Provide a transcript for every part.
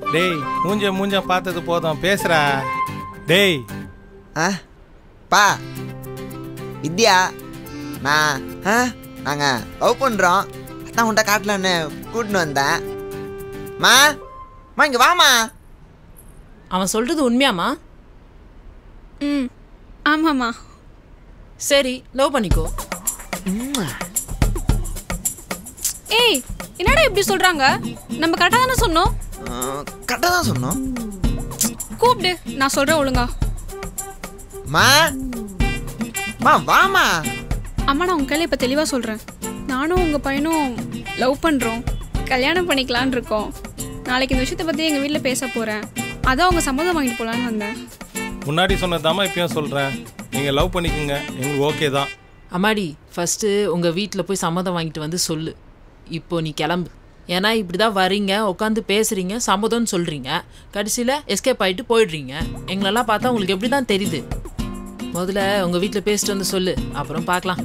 டேய் மூஞ்ச மூஞ்ச பார்த்தது போதும் பேசுறா டேய் ஆ பா வித்யா நான் ஆ நாங்கள் லவ் பண்ணுறோம் அதான் உன்ட்ட காட்டலான்னு கூட்டின்னு வந்தேன் மா மா இங்கே வாமா அவன் சொல்றது உண்மையாமா ம் ஆமாம்மா சரி லவ் பண்ணிக்கோ ஏய் என்னடா இப்படி சொல்றாங்க நம்ம கரெக்டாக தானே சொன்னோம் கரெக்டாக தான் சொன்னோம் கூப்பிடு நான் சொல்றேன் ஒழுங்கா மா மா வாமா அம்மா நான் உங்க கையில இப்போ தெளிவாக சொல்கிறேன் நானும் உங்கள் பையனும் லவ் பண்ணுறோம் கல்யாணம் பண்ணிக்கலான்னு இருக்கோம் நாளைக்கு இந்த விஷயத்தை பற்றி எங்கள் வீட்டில் பேச போகிறேன் அதான் அவங்க சம்மதம் வாங்கிட்டு போகலான்னு வந்தேன் முன்னாடி சொன்னதாம்மா இப்பயும் சொல்றேன் நீங்க லவ் பண்ணிக்கோங்க எங்களுக்கு ஓகே தான் அம்மாடி ஃபர்ஸ்ட் உங்க வீட்டில் போய் சம்மதம் வாங்கிட்டு வந்து சொல்லு இப்போ நீ கிளம்பு ஏன்னா இப்படி தான் வரீங்க உட்காந்து பேசுறீங்க சம்மதம்னு சொல்றீங்க கடைசியில் எஸ்கேப் ஆயிட்டு போயிடுறீங்க எங்களெல்லாம் பார்த்தா உங்களுக்கு எப்படி தான் தெரியுது முதல்ல உங்க வீட்டில் பேசிட்டு வந்து சொல்லு அப்புறம் பார்க்கலாம்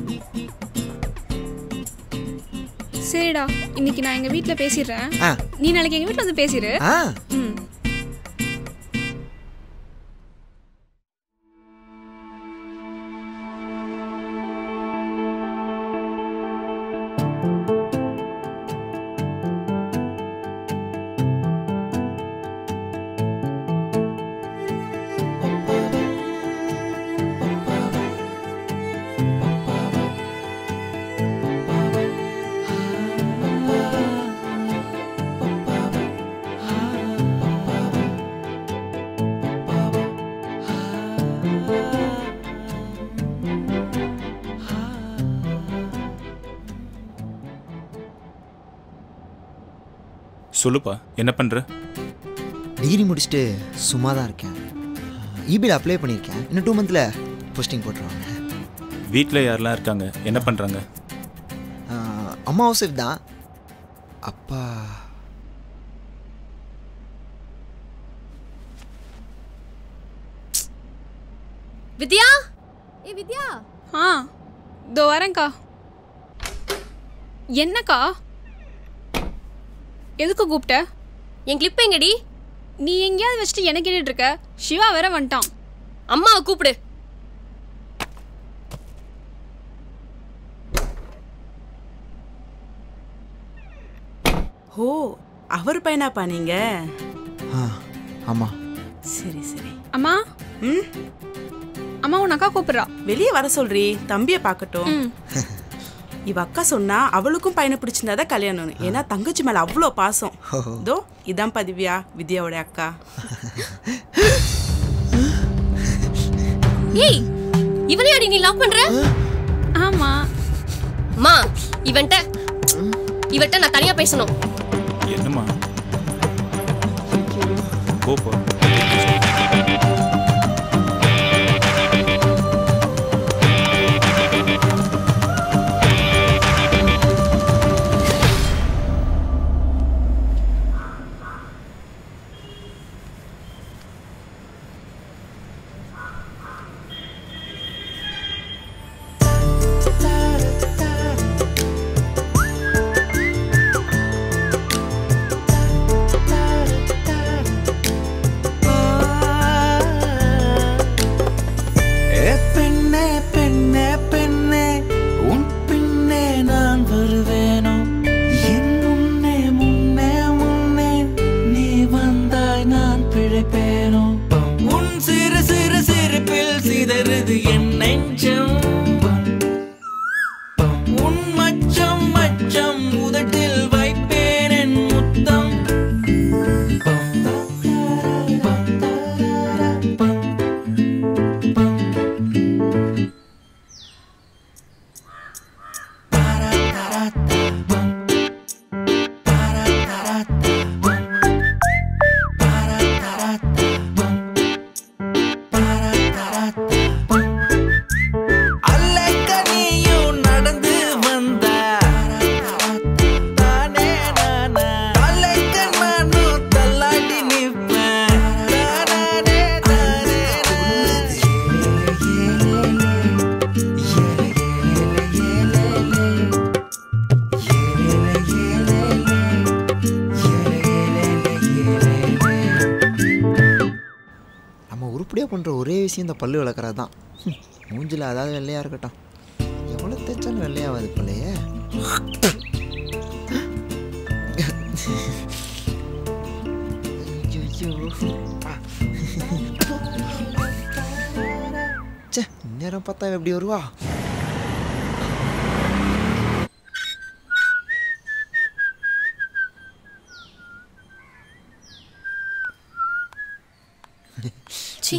சரிடா இன்னைக்கு நான் எங்கள் வீட்டில் பேசிடுறேன் ஆ நீ நாளைக்கு எங்கள் வீட்டில் வந்து பேசிடு ஆ ம் சொல்லுப்பா என்ன பண்ற டிகிரி முடிச்சுட்டு சும்மா தான் இருக்கேன் இபியில் அப்ளை பண்ணியிருக்கேன் இன்னும் டூ மந்தில் போஸ்டிங் போட்டுருவாங்க வீட்டில் யாரெல்லாம் இருக்காங்க என்ன பண்றாங்க ஆ, அம்மா ஹவுஸ் ஒய்ஃப் தான் அப்பா வித்யா ஏ வித்யா ஆ இதோ வரேன்க்கா என்னக்கா எதுக்கு கூப்பிட்ட என் கிளிப் எங்கடி நீ எங்கேயாவது வச்சுட்டு என்ன கேட்டுட்டு இருக்க சிவா வேற வந்துட்டான் அம்மாவை கூப்பிடு ஓ அவர் பையனாப்பா நீங்க ஆ ஆமாம் சரி சரி அம்மா ம் அம்மா உன் அக்கா கூப்பிடுறா வெளியே வர சொல்றி தம்பியை பார்க்கட்டும் ம் இவ அக்கா சொன்னா அவளுக்கும் பையனை பிடிச்சிருந்தா தான் கல்யாணம் ஏன்னா தங்கச்சி மேல அவ்வளோ பாசம் இதோ இதான் பதிவ்யா வித்யாவோட அக்கா ஏய் இவனையாடி நீ லவ் பண்ற ஆமா அம்மா இவன்ட்ட இவன்ட்ட நான் தனியா பேசணும் என்னம்மா கோப்போ ஆ கடைசி இந்த பல்லு விளக்குறது தான் மூஞ்சில் அதாவது வெள்ளையாக இருக்கட்டும் எவ்வளோ தேய்ச்சாலும் வெள்ளையாகாது போலையே ஐயையோ. ச்சே நேரம் பார்த்தா எப்படி வருவா சி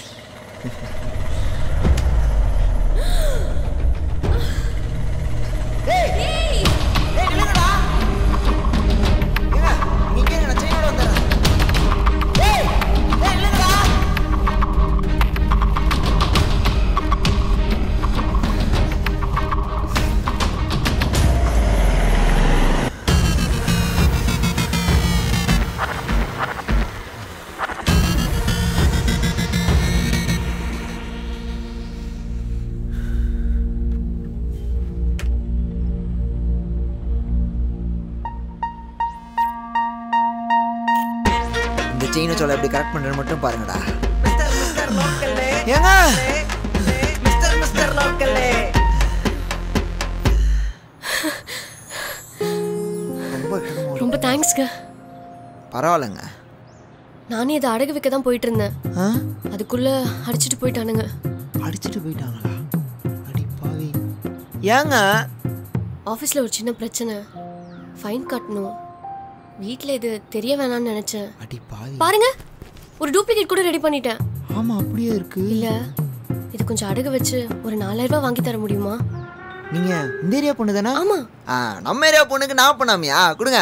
இந்த செயினை சொல்ல எப்படி கரெக்ட் பண்ணுறேன்னு மட்டும் பாருங்கடா ஏங்க ரொம்ப கஷ்டமா இருக்கு. ரொம்ப தேங்க்ஸ்ங்க பரவாயில்லைங்க நானே இதை அடகு வைக்க தான் போயிட்டு இருந்தேன் ஆ அதுக்குள்ள அடிச்சிட்டு போயிட்டானுங்க அடிச்சிட்டு போயிட்டாங்களா அடி பாவி ஏங்க ஆஃபீஸில் ஒரு சின்ன பிரச்சனை ஃபைன் கட்டணும் வீட்டில் இது தெரிய வேணாம்னு நினச்சேன் அடி பாவி பாருங்க ஒரு டூப்ளிகேட் கூட ரெடி பண்ணிட்டேன் ஆமா அப்படியே இருக்கு இல்ல இது கொஞ்சம் அடகு வச்சு ஒரு நாலாயிரம் ரூபாய் வாங்கி தர முடியுமா நீங்க இந்த ஏரியா பொண்ணு தானே ஆமா ஆ நம்ம ஏரியா பொண்ணுக்கு நான் பண்ணாமையா கொடுங்க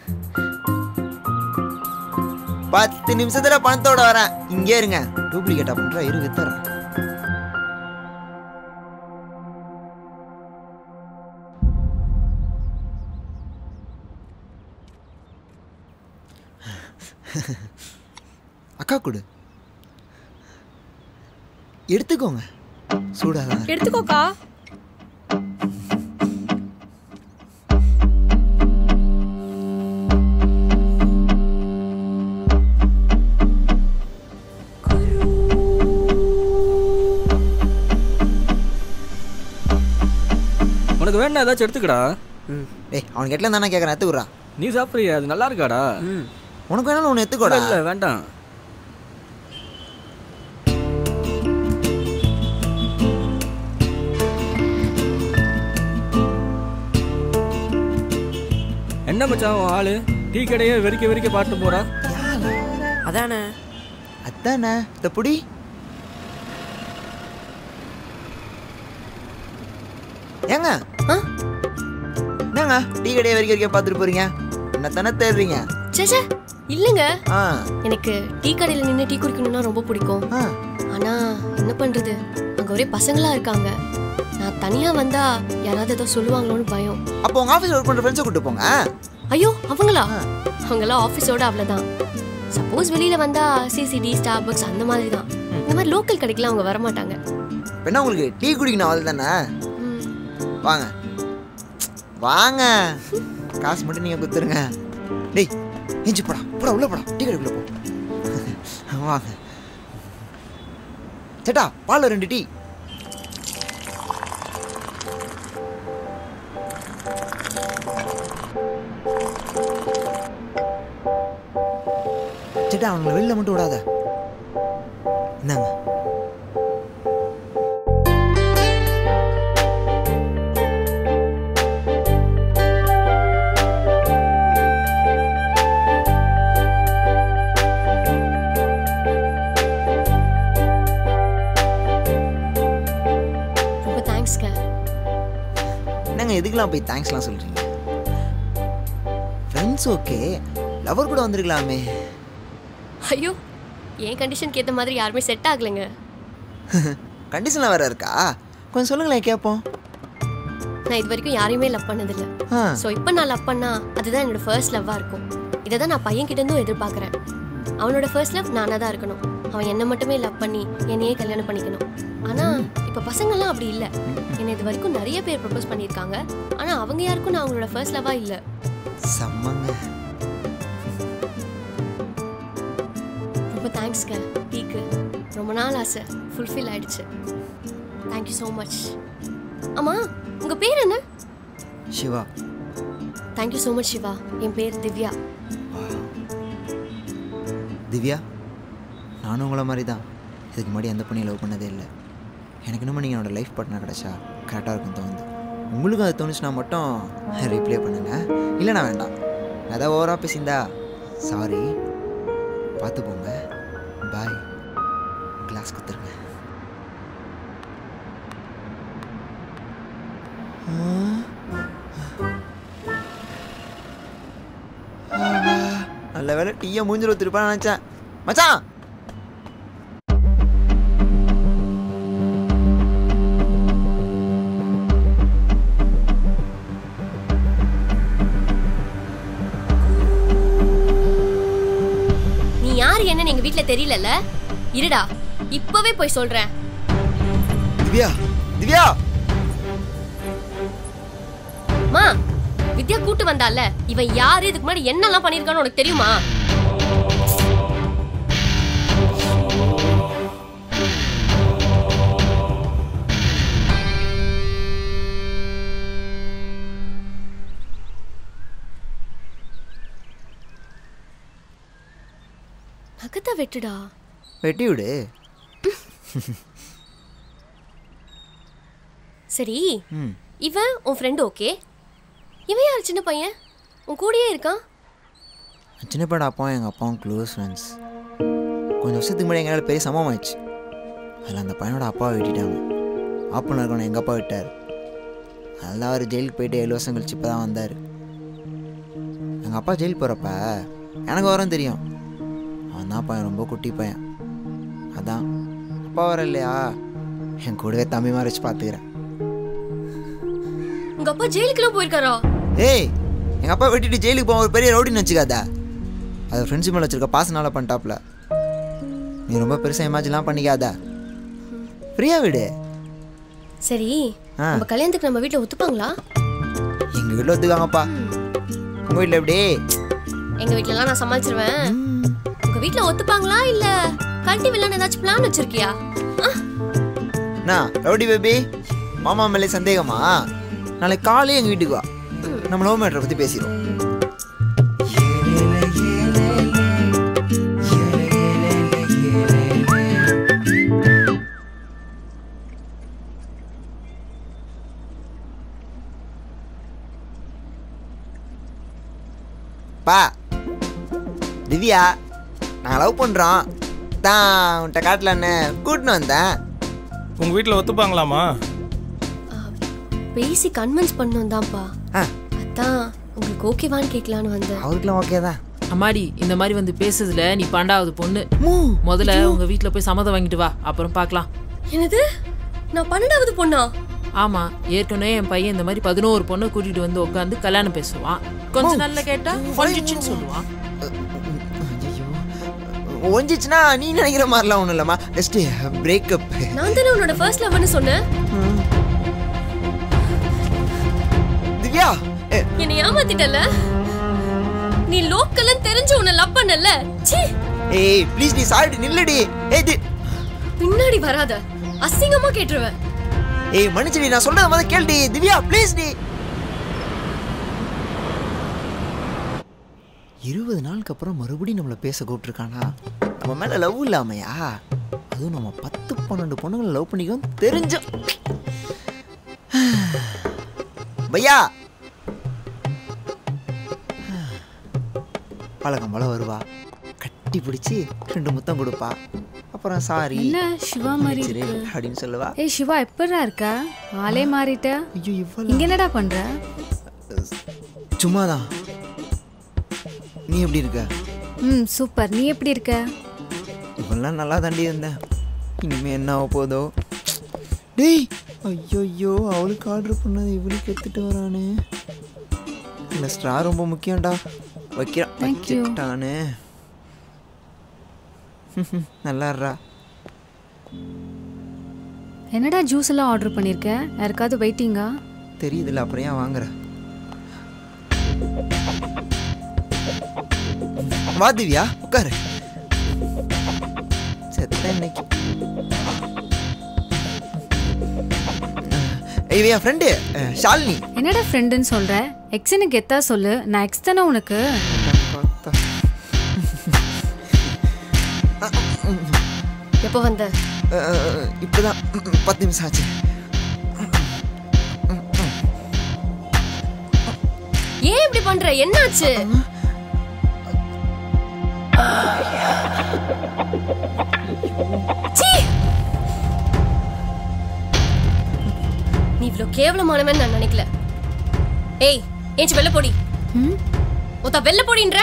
பத்து நிமிஷத்துல பணத்தோட வரேன் இங்கே இருங்க டூப்ளிகேட்டா பண்ற இரு வித்துறேன் அக்கா கொடு எடுத்துக்கோங்க சூடாதான் இருக்கு. எடுத்துக்கோக்கா உனக்கு வேணா ஏதாச்சும் எடுத்துக்கடா டேய் அவனுக்கு எட்ல தானே கேட்குறேன் எடுத்துக்கிறா நீ சாப்பிட்றியா அது நல்லா இருக்காடா உனக்கு வேணாலும் ஒன்று எடுத்துக்கோடா இல்லை வேண்டாம் என்ன மச்சான் உன் ஆளு டீ கடையே வெறிக்க வெறிக்க பாட்டு போறா அதானே அதானே இந்த புடி ஏங்க ஆ? என்னங்க டீ கடையை வரைக்கும் வரைக்கும் பார்த்துட்டு போறீங்க என்ன தானே தேடுறீங்க சேச்சே இல்லைங்க ஆ எனக்கு டீ கடையில் நின்று டீ குடிக்கணும்னா ரொம்ப பிடிக்கும் ஆ ஆனா என்ன பண்றது அங்க ஒரே பசங்களா இருக்காங்க நான் தனியா வந்தா யாராவது ஏதோ சொல்லுவாங்களோன்னு பயம் அப்போ உங்க ஆஃபீஸ் ஒர்க் பண்ற ஃப்ரெண்ட்ஸை கூட்டு போங்க ஐயோ அவங்களா அவங்கெல்லாம் ஆஃபீஸோட அவ்வளோதான் சப்போஸ் வெளியில வந்தா சிசிடி ஸ்டார்பக்ஸ் அந்த மாதிரி தான் இந்த மாதிரி லோக்கல் கடைக்கெல்லாம் அவங்க வரமாட்டாங்க இப்ப என்ன உங்களுக்கு டீ குடிக்கணும் அவள் தானே ம், வாங்க வாங்க காசு மட்டும் நீங்க குத்துருங்க டேய் எஞ்சி போடா போடா உள்ள போடா டீ கடைக்குள்ள போ வாங்க சேட்டா பால்ல ரெண்டு டீ சேட்டா அவங்களை வெளில மட்டும் விடாத இந்தாங்க ரொம்ப தேங்க்ஸ்ங்க என்னங்க எதுக்கெல்லாம் போய் தேங்க்ஸ்லாம் சொல்றீங்க ஃப்ரெண்ட்ஸ் ஓகே லவர் கூட வந்திருக்கலாமே ஐயோ என் கண்டிஷனுக்கு ஏற்ற மாதிரி யாருமே செட் ஆகலைங்க கண்டிஷன்லாம் வேற இருக்கா கொஞ்சம் சொல்லுங்களேன் கேட்போம் நான் இது வரைக்கும் யாரையுமே லவ் பண்ணதில்லை ஆ ஸோ இப்போ நான் லவ் பண்ணா அதுதான் என்னோட ஃபர்ஸ்ட் லவ்வாக இருக்கும் இதை தான் நான் பையன் கிட்ட இருந்தும் எதிர்பார்க்குறேன் அவனோட ஃபர்ஸ்ட் லவ் நானாக தான் இருக்கணும் அவன் என்னை மட்டுமே லவ் பண்ணி என்னையே கல்யாணம் பண்ணிக்கணும் ஆனால் இப்போ பசங்கள்லாம் அப்படி இல்லை என்னை இது வரைக்கும் நிறைய பேர் ப்ரப்போஸ் பண்ணியிருக்காங்க ஆனால் அவங்க யாருக்கும் நான் அவங்களோட ஃபர்ஸ்ட் லவ்வாக இல்லை செம்மங்க ரொம்ப தேங்க்ஸ்ங்க டீக்கு ரொம்ப நாள் ஆசை ஃபுல்ஃபில் ஆயிடுச்சு தேங்க்யூ ஸோ மச் ஆமா உங்க பேர் என்ன Siva thank you so much Siva என் பேர் திவ்யா திவ்யா நானும் உங்களை மாதிரி தான் இதுக்கு முன்னாடி எந்த பொண்ணையும் லவ் பண்ணதே இல்லை எனக்கு இன்னமும் நீங்கள் என்னோட லைஃப் பார்ட்னர் கிடச்சா கரெக்டாக இருக்கும் தோணுது உங்களுக்கும் அது தோணுச்சுன்னா மட்டும் ரிப்ளை பண்ணுங்க இல்லைண்ணா வேண்டாம் நான் ஏதாவது ஓவராக பேசியிருந்தா சாரி பார்த்து போங்க பாய் கிளாஸ் கொடுத்துருங்க நல்ல வேலை டீயை மூஞ்சில் ஒத்துருப்பான்னு நினச்சேன் மச்சான் நீ யார் என்னன்னு எங்க வீட்ல தெரியலல்ல இருடா இப்பவே போய் சொல்றேன் திவ்யா திவ்யா மா வித்யா கூட்டு வந்தால இவன் யாரு இதுக்கு முன்னாடி என்னெல்லாம் பண்ணிருக்கான்னு உனக்கு தெரியுமா நகத்தை வெட்டுடா வெட்டி விடு சரி ம் இவன் உன் ஃப்ரெண்டு ஓகே இவன் யார் சின்ன பையன் உன் கூடயே இருக்கான் சின்ன பையன் அப்பாவும் எங்கள் அப்பாவும் க்ளோஸ் ஃப்ரெண்ட்ஸ் கொஞ்சம் வருஷத்துக்கு முன்னாடி எங்களால் பெரிய சம்பவம் ஆயிடுச்சு அதில் அந்த பையனோட அப்பாவை வெட்டிட்டாங்க ஆப்பனில் இருக்கணும் எங்கள் அப்பா விட்டார் அதெல்லாம் அவர் ஜெயிலுக்கு போயிட்டு ஏழு வருஷம் கழிச்சு இப்போ தான் வந்தார் எங்கள் அப்பா ஜெயில் போகிறப்ப எனக்கு வரும் தெரியும் அவன் தான் பையன் ரொம்ப குட்டி பையன் அதான் அப்பா வர இல்லையா என் கூடவே தம்பி மாதிரி வச்சு பார்த்துக்கிறேன் உங்க அப்பா ஜெயிலுக்குலாம் போயிருக்காரா ஏய் எங்கள் அப்பா வெட்டிட்டு ஜெயிலுக்கு போக ஒரு பெரிய ரவுடின்னு வச்சுக்காத அது ஃப்ரெண்ட்ஷிப் மேலே வச்சிருக்க பாசனால பண்ணிட்டாப்ல நீ ரொம்ப பெருசாக இமேஜின்லாம் பண்ணிக்காத ஃப்ரீயாக விடு சரி ஆ. நம்ம கல்யாணத்துக்கு நம்ம வீட்ல ஒத்துப்பாங்களா எங்கள் வீட்டில் ஒத்துக்காங்கப்பா உங்கள் வீட்டில் எப்படி எங்க வீட்ல எல்லாம் நான் சமாளிச்சிருவேன் உங்க வீட்ல ஒத்துப்பாங்களா இல்ல கழட்டி வில்லான்னு ஏதாச்சும் பிளான் வச்சிருக்கியா ஆ, அண்ணா ரவுடி பேபி மாமா மேலே சந்தேகமா நாளைக்கு காலையே எங்கள் வீட்டுக்கு வா நம்ம லவ் மேட்டரை பற்றி பேசிடுவோம் பா திவ்யா நான் லவ் பண்ணுறோம் தான் உன்கிட்ட காட்டலன்னு கூட்டின்னு வந்தேன் உங்கள் வீட்டில் ஒத்துப்பாங்களாமா பேசி கன்வின்ஸ் பண்ணோம் தான்ப்பா ஆ அதான் உங்களுக்கு ஓகேவான்னு கேட்கலான்னு வந்தேன் அவருக்குலாம் ஓகே தான் அம்மாடி இந்த மாதிரி வந்து பேசுறதுல நீ பண்டாவது பொண்ணு முதல்ல உங்க வீட்ல போய் சம்மதம் வாங்கிட்டு வா அப்புறம் பார்க்கலாம் என்னது நான் பன்னெண்டாவது பொண்ணா ஆமா ஏற்கனவே என் பையன் இந்த மாதிரி பதினோரு பொண்ணை கூட்டிட்டு வந்து உட்காந்து கல்யாணம் பேசுவான் கொஞ்ச நாள்ல கேட்டா கொஞ்சிச்சுன்னு சொல்லுவான் ஒஞ்சிச்சுன்னா நீ நினைக்கிற மாதிரிலாம் ஒன்றும் இல்லைம்மா ஜஸ்ட் பிரேக்கப் நான் தானே உன்னோட ஃபர்ஸ்ட் லவ்னு சொன்னேன் திவ்யா ஏ, என்னை ஏமாத்திட்டல நீ லோக்கல்னு தெரிஞ்சு உன்னை லவ் பண்ணல ச்சீ ஏய் ப்ளீஸ் நீ சாரிடி நில்லுடி ஏய் தி பின்னாடி வராத அசிங்கமா கேட்டுருவேன் ஏய் மன்னிச்சுடி நான் சொல்றத முதல்ல கேளுடி திவ்யா ப்ளீஸ் டி இருபது நாளுக்கு அப்புறம் மறுபடியும் நம்மளை பேச கூப்பிட்டுருக்கானா நம்ம மேல லவ் இல்லாமையா அதுவும் நம்ம பத்து பன்னெண்டு பொண்ணுங்களை லவ் பண்ணிக்கோம் தெரிஞ்சோம் பையா பழக்கம் போல வருவா கட்டி பிடிச்சி ரெண்டு முத்தம் கொடுப்பா அப்புறம் சாரி என்ன சிவா மாதிரி இருக்கு அப்படின்னு சொல்லுவா ஏய் சிவா எப்படிடா இருக்க ஆளே மாறிட்ட ஐயோ இவ்வளவு இங்க என்னடா பண்ற சும்மாதான் நீ எப்படி இருக்க ம் சூப்பர் நீ எப்படி இருக்க இவெல்லாம் நல்லா தாண்டி இருந்தேன் இனிமே என்ன ஆக போதோ டேய் ஐயோ அவளுக்கு ஆர்டர் பண்ணது இவளுக்கு எடுத்துட்டு வரானே இந்த ஸ்ட்ரா ரொம்ப முக்கியம்டா வைக்கிறான் Thank you. வச்சுட்டானே நல்லா இருடா என்னடா ஜூஸ் எல்லாம் ஆர்டர் பண்ணிருக்க யாருக்காவது வெயிட்டிங்கா தெரியுதுல்ல அப்புறம் ஏன் வாங்குற வா திவ்யா உட்காரு செத்த இன்னைக்கு ஏய் இவன் என் ஃப்ரெண்டு ஷாலினி என்னடா ஃப்ரெண்டுன்னு சொல்ற எக்ஸ்னு கெத்தா சொல்லு நான் எக்ஸ் தானே உனக்கு எப்போ வந்த அஹ், இப்பதான் ம், ம், பத்து நிமிஷம் ஆச்சு ஏன் இப்படி பண்ற என்னாச்சு சீ! நீ இவ்ளோ கேவலமானவன் நான் நினைக்கல ஏய் ஏஞ்சி வெள்ள போடி ஒத்த வெள்ள போடின்ற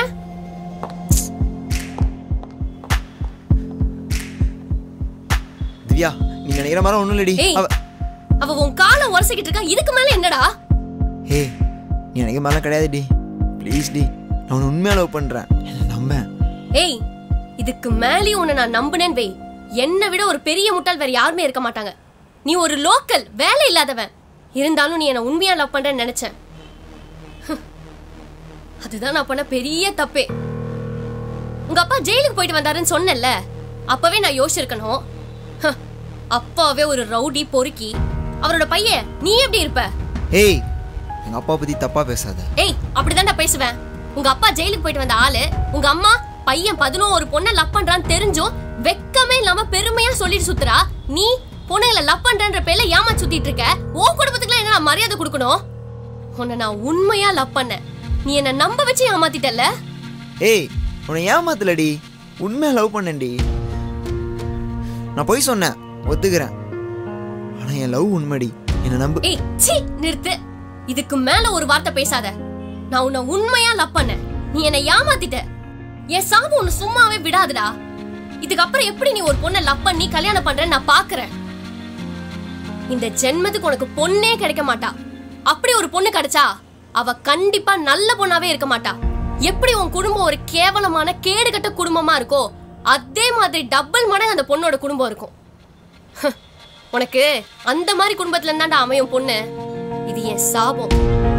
திவ்யா நீ நினைக்கிற மாதிரி ஒன்றும் இல்லடி ஏய். அவ அவ உன் காலை உரசிக்கிட்டு இருக்கா இதுக்கு மேல என்னடா ஹே நீ நினைக்கிற மாதிரிலாம் கிடையாது டி ப்ளீஸ் டி நான் உன்னை உண்மையாக லவ் பண்ணுறேன் என்னை நம்பேன் ஏய் இதுக்கு மேலேயும் உன்னை நான் நம்புனேன் வை என்னை விட ஒரு பெரிய முட்டாள் வேற யாருமே இருக்க மாட்டாங்க நீ ஒரு லோக்கல் வேலை இல்லாதவன் இருந்தாலும் நீ என்னை உண்மையா லவ் பண்றேன்னு நினைச்சேன் ஹம். அதுதான் நான் பண்ண பெரிய தப்பே உங்க அப்பா ஜெயிலுக்கு போயிட்டு வந்தாருன்னு சொன்னேன்ல அப்பவே நான் யோசிச்சிருக்கணும் ஹம். அப்பாவே ஒரு ரவுடி பொறுக்கி அவரோட பையன் நீ எப்படி இருப்ப ஏய் எங்கள் அப்பா பற்றி தப்பாக பேசாத ஏய் அப்படிதான்டா பேசுவேன் உங்க அப்பா ஜெயிலுக்கு போயிட்டு வந்த ஆளு உங்க அம்மா பையன் பதினோரு பொண்ணை லவ் பண்றான்னு தெரிஞ்சும் வெக்கமே இல்லாம பெருமையா சொல்லிட்டு சுத்துறா நீ பொண்ணுங்களை லவ் பண்றன்ற பேர்ல ஏமா சுத்திட்டு இருக்க உன் குடும்பத்துக்குலாம் என்ன நான் மரியாதை கொடுக்கணும் உன்னை நான் உண்மையா லவ் பண்ணேன் நீ என்ன நம்ப வச்சு ஏமாத்திட்டல்ல ஏய் உன்னை ஏமாத்தலடி உண்மையாக லவ் பண்ணேன்டி நான் போய் சொன்னேன் ஒத்துக்கிறேன் ஆனால் என் லவ் உண்மைடி என்னை நம்பு ஏய் சீ நிறுத்து இதுக்கு மேல ஒரு வார்த்தை பேசாத நான் உன்னை உண்மையா லவ் பண்ணேன் நீ என்னை ஏமாத்திட்ட என் சாவு உன்னை சும்மாவே விடாதுடா இதுக்கப்புறம் எப்படி நீ ஒரு பொண்ணை லவ் பண்ணி கல்யாணம் பண்றேன்னு நான் பாக்குறேன் இந்த ஜென்மத்துக்கு உனக்கு பொண்ணே கிடைக்க மாட்டா அப்படி ஒரு பொண்ணு கிடைச்சா அவ கண்டிப்பா நல்ல பொண்ணாவே இருக்க மாட்டா எப்படி உன் குடும்பம் ஒரு கேவலமான கேடுகட்ட குடும்பமா இருக்கோ அதே மாதிரி டபுள் மடங்கு அந்த பொண்ணோட குடும்பம் இருக்கும் உனக்கு அந்த மாதிரி குடும்பத்துல இருந்தாண்டா அமையும் பொண்ணு இது என் சாபம்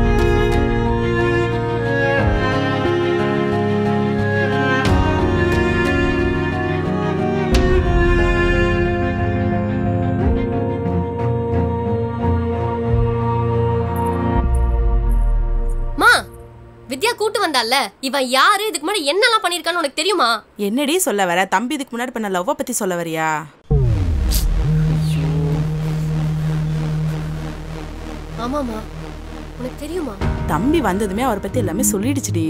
மா வித்யா கூட்டு வந்தால இவன் யாரு இதுக்கு முன்னாடி என்னெல்லாம் பண்ணிருக்கான்னு உனக்கு தெரியுமா என்னடி சொல்ல வர தம்பி இதுக்கு முன்னாடி பண்ண லவ்வை பத்தி சொல்ல வரியா ஆமாமா உனக்கு தெரியுமா தம்பி வந்ததுமே அவரை பத்தி எல்லாமே சொல்லிடுச்சுடி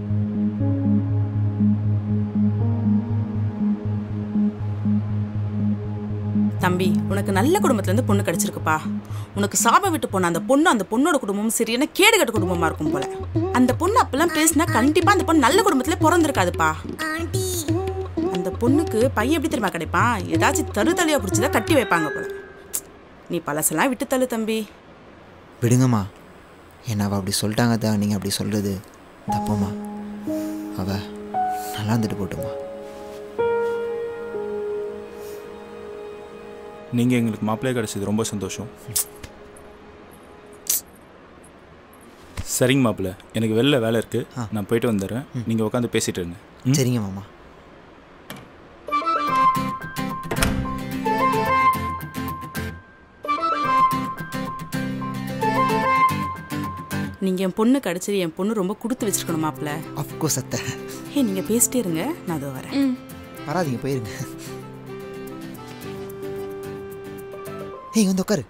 தம்பி உனக்கு நல்ல குடும்பத்துல இருந்து பொண்ணு கிடைச்சிருக்குப்பா உனக்கு சாபம் விட்டு போன அந்த பொண்ணு அந்த பொண்ணோட குடும்பமும் சரியான கேடுகட்ட குடும்பமா இருக்கும் போல அந்த பொண்ணு அப்பெல்லாம் பேசினா கண்டிப்பா அந்த பொண்ணு நல்ல குடும்பத்துல பிறந்திருக்காதுப்பா அந்த பொண்ணுக்கு பையன் எப்படி தெரியுமா கிடைப்பான் ஏதாச்சும் தரு தலையா பிடிச்சதா கட்டி வைப்பாங்க போல நீ பழசெல்லாம் விட்டு தள்ளு தம்பி விடுங்கம்மா என்ன அவள் அப்படி சொல்லிட்டாங்க தான் நீங்கள் அப்படி சொல்கிறது தப்புமா அவ நல்லா இருந்துட்டு போட்டுமா நீங்கள் எங்களுக்கு மாப்பிள்ளையே கிடச்சது ரொம்ப சந்தோஷம் சரிங்க மாப்பிள்ளை எனக்கு வெளில வேலை இருக்குது நான் போயிட்டு வந்துடுறேன் நீங்கள் உட்காந்து பேசிட்டு இருங்க ம்? சரிங்க மாமா நீங்க என் பொண்ணு கிடைச்சது என் பொண்ணு ரொம்ப கொடுத்து வச்சிருக்கணும் மாப்பிள்ள அஃப்கோர்ஸ் அத்தை ஏ நீங்க பேசிட்டே இருங்க நான் அதோ வரேன் ம் வராதீங்க போயிருங்க ஏய் வந்து உட்காரு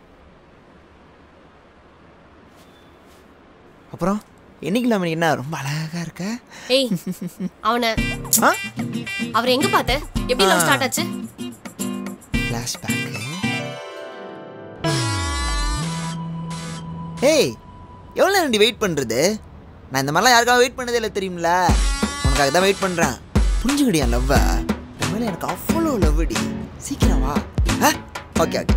அப்புறம் என்னைக்கு இல்லாமல் என்ன ரொம்ப அழகா இருக்க ஏய் அவனை ஆ அவரை எங்க பார்த்த எப்படி லவ் ஸ்டார்ட் ஆச்சு ஃப்ளாஷ்பேக்கு ஏய் எவ்வளோ நேரம் வெயிட் பண்ணுறது நான் இந்த மாதிரிலாம் யாருக்காக வெயிட் பண்ணதே இல்லை தெரியுமில உனக்காக தான் வெயிட் பண்ணுறேன் புரிஞ்சுக்கடி என் லவ்வை உண்மையில எனக்கு அவ்வளோ லவ்டி சீக்கிரம் வா ஆ ஓகே ஓகே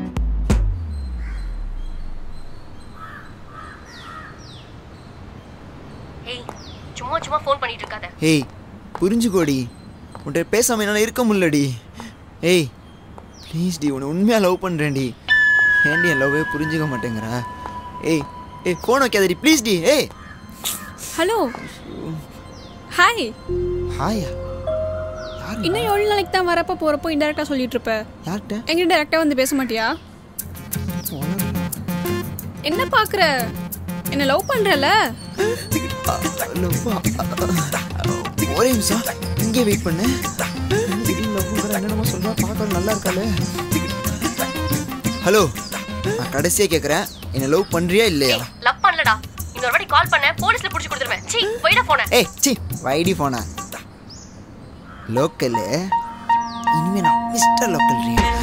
ஏய் சும்மா சும்மா ஃபோன் பண்ணிட்டு இருக்காத ஏய் புரிஞ்சுக்கோடி உன்கிட்ட பேசாம என்னால் இருக்க முடியலடி ஏய் ப்ளீஸ் டி உன்னை உண்மையாக லவ் பண்ணுறேன்டி ஏன்டி என் லவ்வே புரிஞ்சுக்க மாட்டேங்கிறா ஏய் ஏய் ஃபோன் வைக்காதடி ப்ளீஸ் டி ஏய் ஹலோ ஹாய் ஹாயா யார் இன்னும் எவ்வளோ நாளைக்கு தான் வரப்போ போகிறப்போ இன்டெரக்டாக சொல்லிட்டு இருப்ப யார்கிட்ட எங்கிட்ட டேரெக்டாக வந்து பேச மாட்டியா என்ன பாக்குற என்ன லவ் பண்றல ஒரே நிமிஷம் இங்கே வெயிட் பண்ணு திடீர்னு லவ்ங்கிற என்னென்னமோ சொல்றா பார்க்க நல்லா இருக்காளே ஹலோ நான் கடைசியாக கேட்குறேன் என்ன லவ் பண்ணுறியா இல்லையா லவ் பண்ணலடா இன்னொரு வாட்டி கால் பண்ண போலீஸ்ல புடிச்சு கொடுத்துருவேன் சீ போயிட போனேன் ஏய் சி வைடி போனா லோக்கலு இனிமே நான் மிஸ்டர் லோக்கல்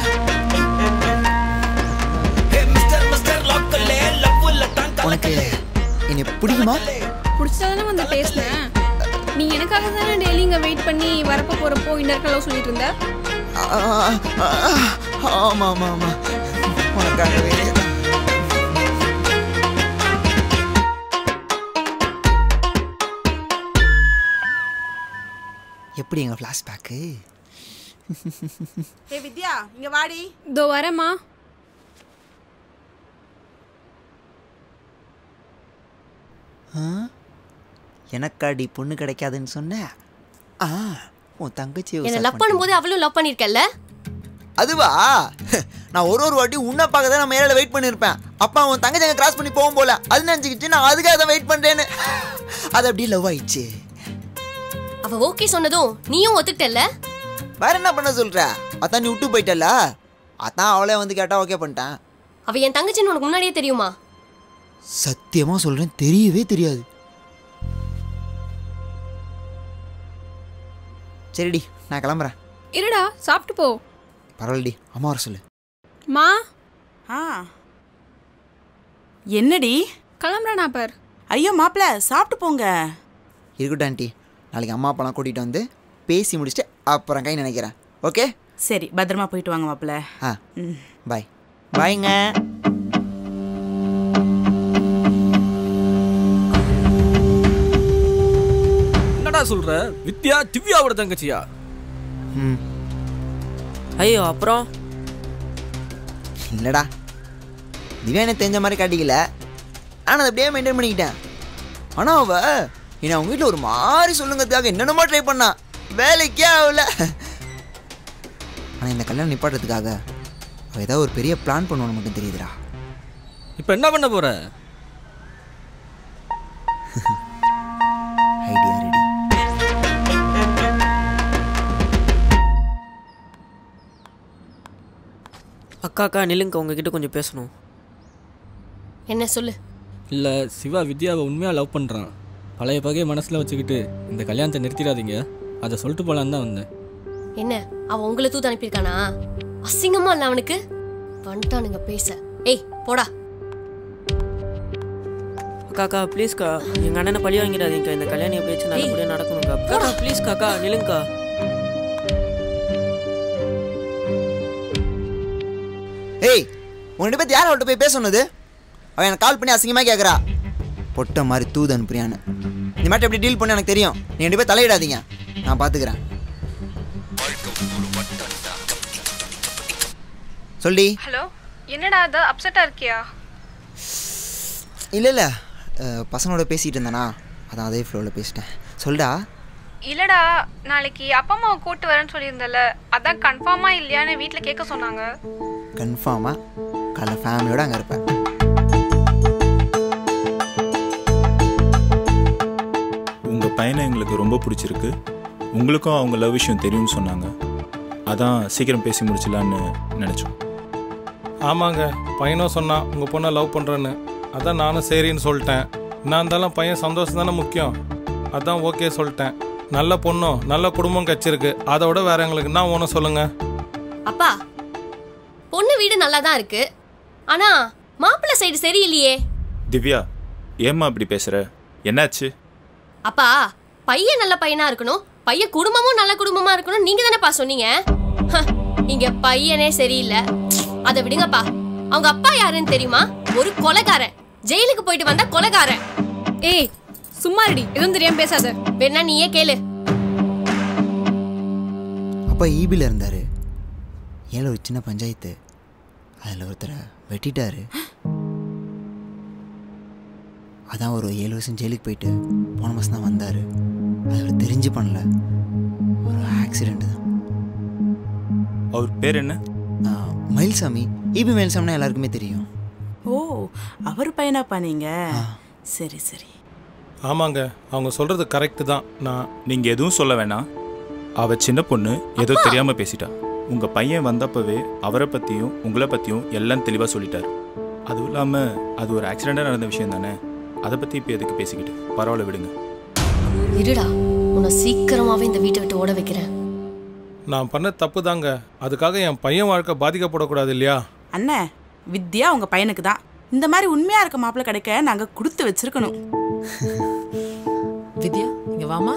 உனக்கு என்னை பிடிக்குமா பிடிச்சதானே வந்து பேசினேன் நீ எனக்காக தானே டெய்லி இங்க வெயிட் பண்ணி வரப்ப போறப்போ இன்னொரு லவ் சொல்லிட்டு இருந்த ஆ, ஆ, ஆ, ஆமா ஆமா ஆமா உனக்காகவே தான். எப்படி எங்க ஃப்ளாஷ்பேக்கு ஏ வித்யா இங்க வாடி இதோ வரேம்மா எனக்காடி பொண்ணு கிடைக்காதுன்னு சொன்ன ஆ உன் தங்கச்சி என்ன லவ் பண்ணும்போது அவளும் லவ் பண்ணிருக்கல்ல அதுவா நான் ஒரு ஒரு வாட்டி உன்னை பார்க்க தான் நான் மேலே வெயிட் பண்ணியிருப்பேன் அப்பா உன் தங்கச்சி அங்கே கிராஸ் பண்ணி போகும் போல அது நினச்சிக்கிட்டு நான் அதுக்காக தான் வெயிட் பண்ணுறேன்னு அது அப்படியே லவ் ஆயிடுச்சு அவ ஓகே சொன்னதும் நீயும் ஒத்துக்கிட்டல்ல வேற என்ன பண்ண சொல்ற அதான் நீ விட்டு போயிட்டல அதான் அவளே வந்து கேட்டா ஓகே பண்ணிட்டேன் அவ என் தங்கச்சின்னு உனக்கு முன்னாடியே தெரியுமா சத்தியமா சொல்றேன் தெரியவே தெரியாது சரிடி நான் கிளம்புறேன் இருடா சாப்பிட்டு போ பரவாயில்லடி அம்மா வர சொல்லு மா ஆ என்னடி கிளம்புறேனா பார் ஐயோ மாப்பிள்ள சாப்பிட்டு போங்க இருக்கட்டும் ஆண்டி நாளைக்கு அம்மா அப்பாலாம் கூட்டிகிட்டு வந்து பேசி முடிச்சுட்டு அப்புறம் கை நினைக்கிறேன் ஓகே சரி பத்திரமா போயிட்டு வாங்க மாப்பிள்ள ஆ பாய் பாய்ங்க என்னடா சொல்ற வித்யா திவ்யாவோட தங்கச்சியா ம் ஐயோ அப்புறம் இல்லைடா திவ்யா எனக்கு தெரிஞ்ச மாதிரி காட்டிக்கல ஆனால் அதை அப்படியே மெயின்டைன் பண்ணிக்கிட்டேன் ஆனால் அவ என்னை அவங்க வீட்டில் ஒரு மாதிரி சொல்லுங்கிறதுக்காக என்னென்னமோ ட்ரை பண்ணா வேலைக்கே ஆகல ஆனால் இந்த கல்யாணம் நிப்பாட்டுறதுக்காக அவள் ஏதாவது ஒரு பெரிய பிளான் பண்ணுவான்னு மட்டும் தெரியுதுடா இப்போ என்ன பண்ண போற ஐடியா ரெடி அக்கா அக்கா நில்லுங்க உங்ககிட்ட கொஞ்சம் பேசணும் என்ன சொல்லு இல்லை சிவா வித்யாவை உண்மையாக லவ் பண்ணுறான் பழைய பகையை மனசில் வச்சுக்கிட்டு இந்த கல்யாணத்தை நிறுத்திடாதீங்க அதை சொல்லிட்டு போலான்னு தான் வந்தேன் என்ன அவன் உங்களை தூத்து அனுப்பியிருக்கானா அசிங்கமா இல்ல அவனுக்கு வந்துட்டானுங்க பேச ஏய் போடா அக்கா அக்கா ப்ளீஸ்க்கா எங்கள் அண்ணனை பழி வாங்கிடாதீங்கக்கா இந்த கல்யாணம் எப்படியாச்சும் நல்லபடியாக நடக்கணும்க்கா அக்கா ப்ளீஸ்க்கா அக்கா நில்லுங்கக்கா ஏய் உன்கிட்ட பற்றி யார் அவள்கிட்ட போய் பேச சொன்னது அவன் எனக்கு கால் பண்ணி அசிங்கமாக கேட்குறா பொட்ட மாதிரி தூது அனுப்புறியான்னு இந்த மாதிரி எப்படி டீல் பண்ண எனக்கு தெரியும் நீ ரெண்டு பேர் தலையிடாதீங்க நான் பார்த்துக்கிறேன் சொல்லி ஹலோ என்னடா அது அப்செட்டா இருக்கியா இல்லை இல்லை பசங்களோட பேசிகிட்டு இருந்தேனா அதான் அதே ஃப்ளோவில் பேசிட்டேன் சொல்டா இல்லடா நாளைக்கு அப்பா அம்மாவை கூட்டு வரேன்னு சொல்லியிருந்தல அதான் கன்ஃபார்மா இல்லையான்னு வீட்டில் கேட்க சொன்னாங்க கன்ஃபார்மாக காலைல ஃபேமிலியோட அங்கே இருப்பேன் உங்கள் பையனை எங்களுக்கு ரொம்ப பிடிச்சிருக்கு உங்களுக்கும் அவங்க லவ் விஷயம் தெரியும்னு சொன்னாங்க அதான் சீக்கிரம் பேசி முடிச்சிடலான்னு நினச்சோம் ஆமாங்க பையனும் சொன்னான் உங்கள் பொண்ணை லவ் பண்ணுறேன்னு அதான் நானும் சரின்னு சொல்லிட்டேன் நான் இருந்தாலும் பையன் சந்தோஷம் தானே முக்கியம் அதான் ஓகே சொல்லிட்டேன் நல்ல பொண்ணும் நல்ல குடும்பம் கச்சிருக்கு அதை விட வேற எங்களுக்கு என்ன ஒன்று சொல்லுங்கள் அப்பா பொண்ணு வீடு நல்லா தான் இருக்கு ஆனா மாப்பிள்ளை சைடு சரியில்லையே திவ்யா ஏம்மா இப்படி பேசுகிற என்னாச்சு அப்பா பையன் நல்ல பையனா இருக்கணும் பையன் குடும்பமும் நல்ல குடும்பமா இருக்கணும் நீங்க தானேப்பா சொன்னீங்க ஹ, இங்க பையனே சரியில்லை அதை விடுங்கப்பா அவங்க அப்பா யாருன்னு தெரியுமா ஒரு கொலைகாரன் ஜெயிலுக்கு போயிட்டு வந்த கொலைகாரன் ஏய் சும்மா ரெடி எதுவும் தெரியாம பேசாத வேணா நீயே கேளு அப்பா ஈபியில் இருந்தார் ஏழை ஒரு சின்ன பஞ்சாயத்து அதில் ஒருத்தரை வெட்டிட்டாரு அதான் ஒரு ஏழு வருஷம் ஜெயிலுக்கு போயிட்டு போன மாதம் தான் வந்தார் அது அவர் தெரிஞ்சு பண்ணல ஒரு ஆக்சிடெண்ட் தான் அவர் பேர் என்ன ஆ, மயில்சாமி ஈபி மயில்சாமினா எல்லாருக்குமே தெரியும் ஓ அவர் பையனாப்பா நீங்க சரி சரி ஆமாங்க அவங்க சொல்கிறது கரெக்டு தான் நான் நீங்க எதுவும் சொல்ல வேணாம் அவ சின்ன பொண்ணு ஏதோ தெரியாம பேசிட்டா உங்க பையன் வந்தப்பவே அவரை பத்தியும் உங்களை பத்தியும் எல்லாம் தெளிவா சொல்லிட்டாரு அதுவும் இல்லாம அது ஒரு ஆக்சிடென்டா நடந்த விஷயம் தானே அதை பத்தி இப்போ எதுக்கு பேசிக்கிட்டு பரவாயில்ல விடுங்க இருடா உன்னை சீக்கிரமாவே இந்த வீட்டை விட்டு ஓட வைக்கிறேன் நான் பண்ண தப்பு தாங்க அதுக்காக என் பையன் வாழ்க்கை பாதிக்கப்படக்கூடாது இல்லையா அண்ணே வித்யா உங்க பையனுக்கு தான் இந்த மாதிரி உண்மையா இருக்க மாப்பிள்ளை கிடைக்க நாங்க கொடுத்து வச்சிருக்கணும் வித்யா இங்க வாமா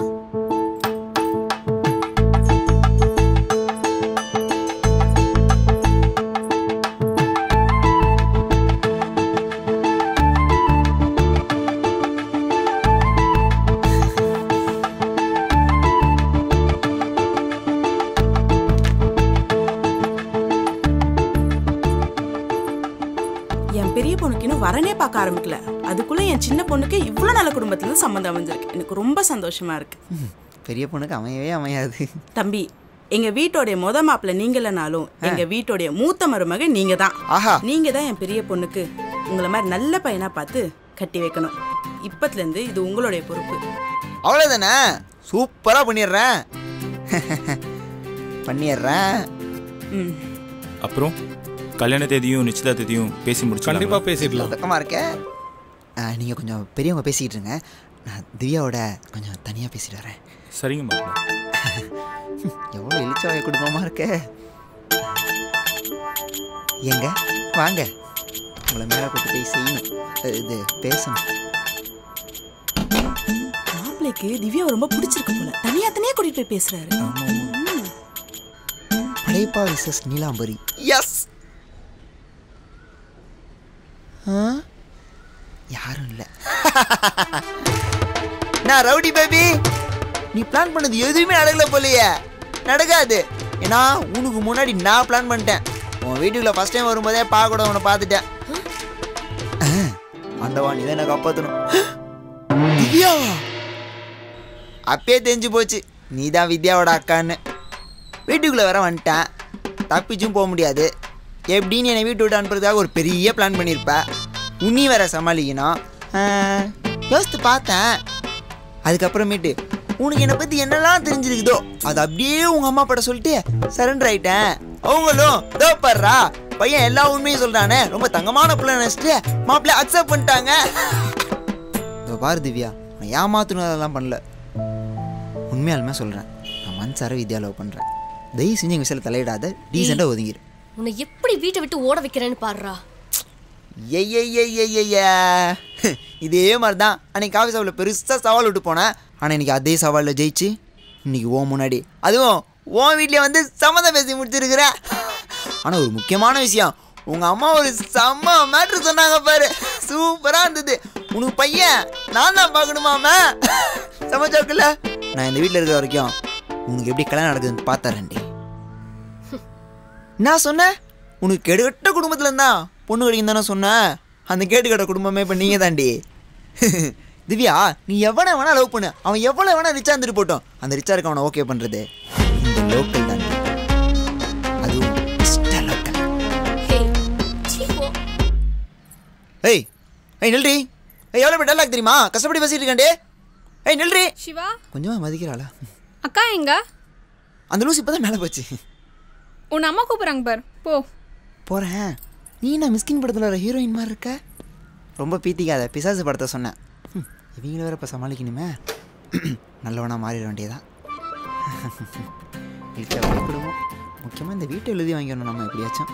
என் பெரிய பொண்ணுக்கு இன்னும் வரனே பார்க்க ஆரம்பிக்கல அதுக்குள்ள என் சின்ன பொண்ணுக்கு இவ்வளோ நல்ல குடும்பத்துல இருந்து சம்மந்தம் அமைஞ்சிருக்கு எனக்கு ரொம்ப சந்தோஷமா இருக்கு பெரிய பொண்ணுக்கு அமையவே அமையாது தம்பி எங்க வீட்டோடைய முத மாப்பிள்ளை நீங்க இல்லைனாலும் எங்க வீட்டோடைய மூத்த மருமக நீங்க தான் ஆஹா நீங்க தான் என் பெரிய பொண்ணுக்கு உங்களை மாதிரி நல்ல பையனா பார்த்து கட்டி வைக்கணும் இப்பத்துல இருந்து இது உங்களுடைய பொறுப்பு அவ்வளோதானே சூப்பராக பண்ணிடுறேன் பண்ணிடுறேன் ம் அப்புறம் கல்யாண தேதியும் நிச்சயதார்த்தத்தையும் பேசி முடிச்சு கண்டிப்பாக பேசிடலாம் பக்கமாக இருக்க நீங்கள் கொஞ்சம் பெரியவங்க பேசிக்கிட்டு இருங்க நான் திவ்யாவோட கொஞ்சம் தனியாக பேசிட்டு வரேன் சரிங்க மாப்பிள்ள எவ்வளோ இழிச்சவாய குடும்பமாக இருக்க ஏங்க வாங்க உங்களை மேலே கூட்டு போய் செய்யணும் அஹ் இது பேசணும் மாப்பிள்ளைக்கு திவ்யாவை ரொம்ப பிடிச்சிருக்கு போல தனியா தனியா கூட்டிட்டு போய் பேசுறாரு படைப்பா விசஸ் நீலாம்பரி எஸ் யாரும் இல்லை நான் ரவுடி பேபி நீ பிளான் பண்ணது எதுவுமே நடக்கல போலையே நடக்காது ஏன்னா உனக்கு முன்னாடி நான் பிளான் பண்ணிட்டேன் உன் வீட்டுக்குள்ள ஃபர்ஸ்ட் டைம் வரும்போதே பார்க்க கூட உன்னை பார்த்துட்டேன் ஆண்டவா நீ தான் எனக்கு காப்பாற்றணும் திவ்யா அப்பயே தெரிஞ்சு போச்சு நீ தான் வித்யாவோட அக்கான்னு வீட்டுக்குள்ளே வர வந்துட்டேன் தப்பிச்சும் போக முடியாது எப்படின்னு என்னை வீட்டு விட்டு அனுப்புறதுக்காக ஒரு பெரிய பிளான் பண்ணியிருப்ப உன்னி வேற சமாளிக்கணும் ஆஹ், யோசித்து பார்த்தேன் அதுக்கப்புறமேட்டு உனக்கு என்னை பற்றி என்னெல்லாம் தெரிஞ்சிருக்குதோ அது அப்படியே உங்கள் அம்மா அப்பாட்ட சொல்லிட்டு சரண்டர் ஆயிட்டேன் அவங்களும் தோ பாருடா பையன் எல்லா உண்மையும் சொல்கிறானே ரொம்ப தங்கமான பிள்ளை நினச்சிட்டு மாப்பிள்ளை அக்செப்ட் பண்ணிட்டாங்க இதோ பாரு திவ்யா நான் ஏமாத்தணும் அதெல்லாம் பண்ணல உண்மையாலுமே சொல்கிறேன் நான் மனசார வித்யா லவ் பண்ணுறேன் தயவு செஞ்சு எங்கள் விஷயத்தில் தலையிடாத டீசெண்டாக ஒதுங்கிரு உன்னை எப்படி வீட்டை விட்டு ஓட வைக்கிறேன்னு பாருடா ஐயா இதே மாதிரி தான் அன்னைக்கு காஃபி சாப்பில் பெருசாக சவால் விட்டு போனேன் ஆனால் இன்னைக்கு அதே சவாலில் ஜெயிச்சு இன்னைக்கு ஓ முன்னாடி அதுவும் உன் வீட்லேயே வந்து சம்மந்தம் பேசி முடிச்சிருக்கிற ஆனால் ஒரு முக்கியமான விஷயம் உங்கள் அம்மா ஒரு செம்ம மேட்ரு சொன்னாங்க பாரு சூப்பராக இருந்தது உனக்கு பையன் நான் தான் பார்க்கணுமாம சமைச்சாக்குல்ல நான் இந்த வீட்டில் இருக்கிற வரைக்கும் உனக்கு எப்படி கல்யாணம் நடக்குதுன்னு பார்த்தரேன்டி நான் சொன்னேன் உனக்கு கெடுகட்ட குடும்பத்துல இருந்தா பொண்ணு கிடைக்கும் தானே சொன்னேன் அந்த கேட்டுக்கட்ட குடும்பமே இப்போ நீங்கள் தாண்டி திவ்யா நீ எவனை வேணா லவ் பண்ணு அவன் எவ்வளோ வேணா ரிச்சா இருந்துட்டு போட்டோம் அந்த ரிச்சா இருக்க அவனை ஓகே பண்ணுறது இந்த லோக்கல் தாண்டி அதுவும் லோக்கல் ஹே சீ போ ஏய் ஏய் நில்றி ஏய் எவ்வளோ பேர் டல்லாக் தெரியுமா கஷ்டப்பட்டு பேசிட்டு இருக்கேன்டே ஏய் நில்றி சிவா கொஞ்சமாக மதிக்கிறாளா அக்கா எங்க அந்த லூசி இப்போ தான் மேலே போச்சு உன் அம்மா கூப்பிட்றாங்க பார் போ போகிறேன் நீ என்ன மிஸ்கின் படத்தில் வர ஹீரோயின் மாதிரி இருக்க ரொம்ப பீத்திக்காத பிசாசு படத்தை சொன்னேன் ஹம், இவங்கள வேற இப்போ சமாளிக்கணுமே நல்லவனா மாறிட வேண்டியதான் வீட்டில் வழி குடும்பம் முக்கியமாக இந்த வீட்டை எழுதி வாங்கிடணும் நம்ம எப்படியாச்சும்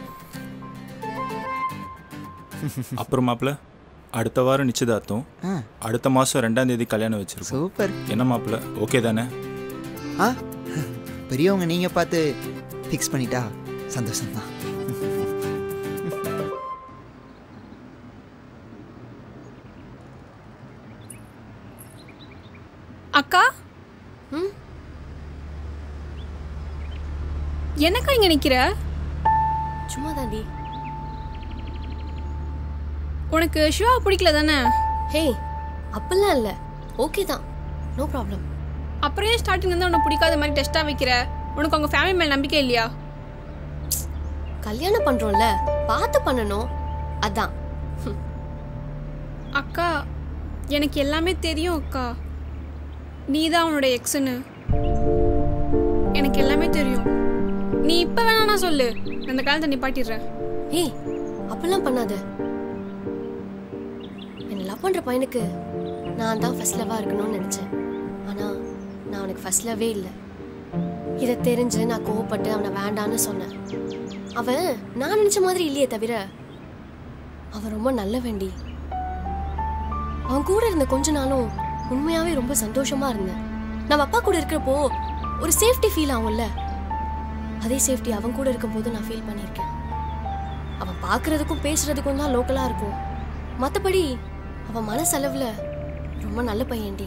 அப்புறம் மாப்பிள்ள அடுத்த வாரம் நிச்சயதார்த்தம் ஆ அடுத்த மாதம் ரெண்டாம் தேதி கல்யாணம் வச்சிருக்கோம் சூப்பர் என்ன மாப்பிள்ள ஓகே தானே ஆ பெரியவங்க நீங்கள் பார்த்து ஃபிக்ஸ் பண்ணிட்டா சந்தோஷம்தான் அக்கா ம்? என்னக்கா இங்க நிக்கிற சும்மா தாண்டி உனக்கு சிவா பிடிக்கல தானே ஹே அப்பெல்லாம் இல்லை ஓகே தான் நோ ப்ராப்ளம் அப்புறம் ஏன் ஸ்டார்டிங் வந்து உனக்கு பிடிக்காத மாதிரி டெஸ்ட்டாக வைக்கிற உனக்கு உங்க ஃபேமிலி மேல நம்பிக்கை இல்லையா கல்யாணம் பண்றோம்ல பார்த்து பண்ணணும் அதான் அக்கா எனக்கு எல்லாமே தெரியும் அக்கா நீ தான் அவனோட எக்ஸுன்னு எனக்கு எல்லாமே தெரியும் நீ இப்போ வேணா சொல்லு நான் அந்த காலத்தை நிப்பாட்டிடுறேன் ஏய் அப்பெல்லாம் பண்ணாத என்ன லவ் பண்ற பையனுக்கு நான் தான் ஃபர்ஸ்ட் லவ்வா இருக்கணும்னு நினைச்சேன் ஆனா நான் அவனுக்கு ஃபர்ஸ்ட் லவ்வே இல்லை இதை தெரிஞ்சு நான் கோவப்பட்டு அவனை வேண்டான்னு சொன்னேன் அவன் நான் நினைச்ச மாதிரி இல்லையே தவிர அவன் ரொம்ப நல்ல வேண்டி அவன் கூட இருந்த கொஞ்ச நாளும் உண்மையாவே ரொம்ப சந்தோஷமா இருந்தேன் நம்ம அப்பா கூட இருக்கிறப்போ ஒரு சேஃப்டி ஃபீல் ஆகும்ல அதே சேஃப்டி அவன் கூட இருக்கும்போது நான் ஃபீல் பண்ணியிருக்கேன் அவன் பார்க்கறதுக்கும் பேசுறதுக்கும் தான் லோக்கலா இருக்கும் மற்றபடி அவன் மனசளவுல ரொம்ப நல்ல பையன்டி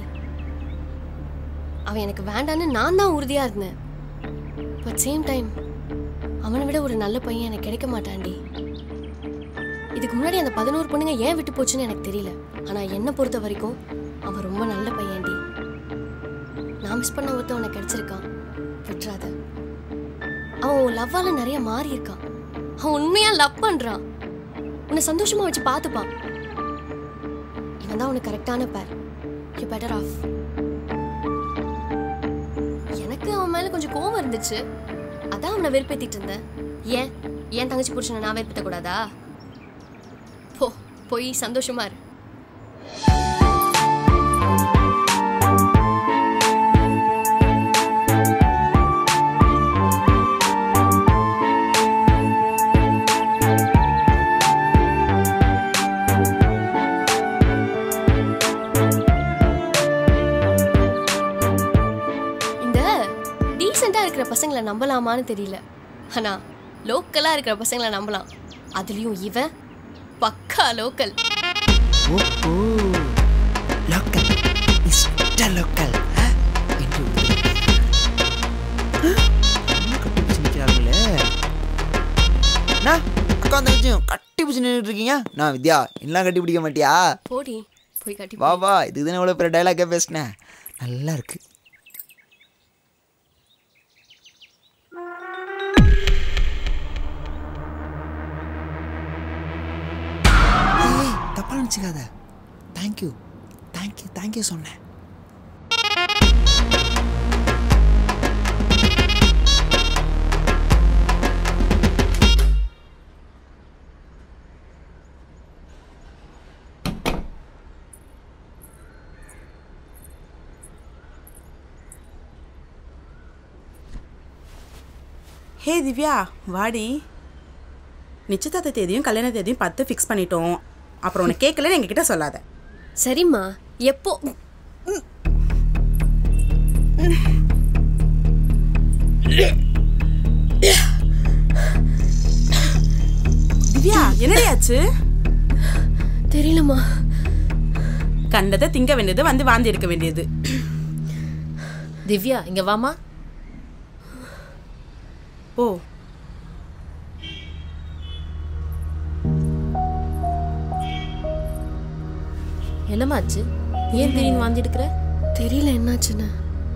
அவன் எனக்கு வேண்டான்னு நான் தான் உறுதியா இருந்தேன் பட் சேம் டைம் அவனை விட ஒரு நல்ல பையன் எனக்கு கிடைக்க மாட்டான்டி இதுக்கு முன்னாடி அந்த பதினோரு பொண்ணுங்க ஏன் விட்டு போச்சுன்னு எனக்கு தெரியல ஆனா என்னை பொறுத்த வரைக்கும் அவன் ரொம்ப நல்ல பையன்டி நான் மிஸ் பண்ண ஒருத்தன் உனக்கு கிடைச்சிருக்கான் விட்டுறாத அவன் உன் லவ்வால நிறைய மாறி இருக்கான் அவன் உண்மையா லவ் பண்றான் உன்னை சந்தோஷமா வச்சு பார்த்துப்பான் இவன் தான் உனக்கு கரெக்டான பேர் யூ பெட்டர் ஆஃப் எனக்கு அவன் மேல கொஞ்சம் கோவம் இருந்துச்சு அதான் அவனை வெறுப்பேத்திட்டு இருந்தேன் ஏன் ஏன் தங்கச்சி புருஷனை நான் வெறுப்பேத்த கூடாதா போ போய் சந்தோஷமா இரு இந்த டீசெண்டா இருக்கிற பசங்களை நம்பலாமான்னு தெரியல ஆனா லோக்கலா இருக்கிற பசங்களை நம்பலாம் அதுலயும் இவன் பக்கா லோக்கல் ஓ லோக்கல் மிஸ்டர் லோக்கல் கட்டி நிற்கிறாங்களே நான் அக்கா தங்கச்சியும் கட்டி பிடிச்சி நின்றுட்டு இருக்கீங்க நான் வித்யா எல்லாம் கட்டி பிடிக்க மாட்டியா போடி போய் கட்டி வா வா இதுதானே இவ்வளோ பெரிய டைலாக்கே பேசினேன் நல்லா இருக்கு ஏய், தப்பா நினச்சிக்காத தேங்க்யூ தேங்க்யூ தேங்க்யூ சொன்னேன் ஹே திவ்யா வாடி நிச்சயதார்த்த தேதியும் கல்யாண தேதியும் பார்த்து ஃபிக்ஸ் பண்ணிட்டோம் அப்புறம் உனக்கு கேட்கலன்னு எங்ககிட்ட சொல்லாத சரிம்மா எப்போ திவ்யா என்னடி ஆச்சு தெரியலம்மா கண்டதை திங்க வேண்டியது வந்து வாந்தி எடுக்க வேண்டியது திவ்யா இங்க வாமா ஓ என்னமாச்சு ஏன் திடீர்னு வாந்தி எடுக்கிற தெரியல என்னாச்சுன்னு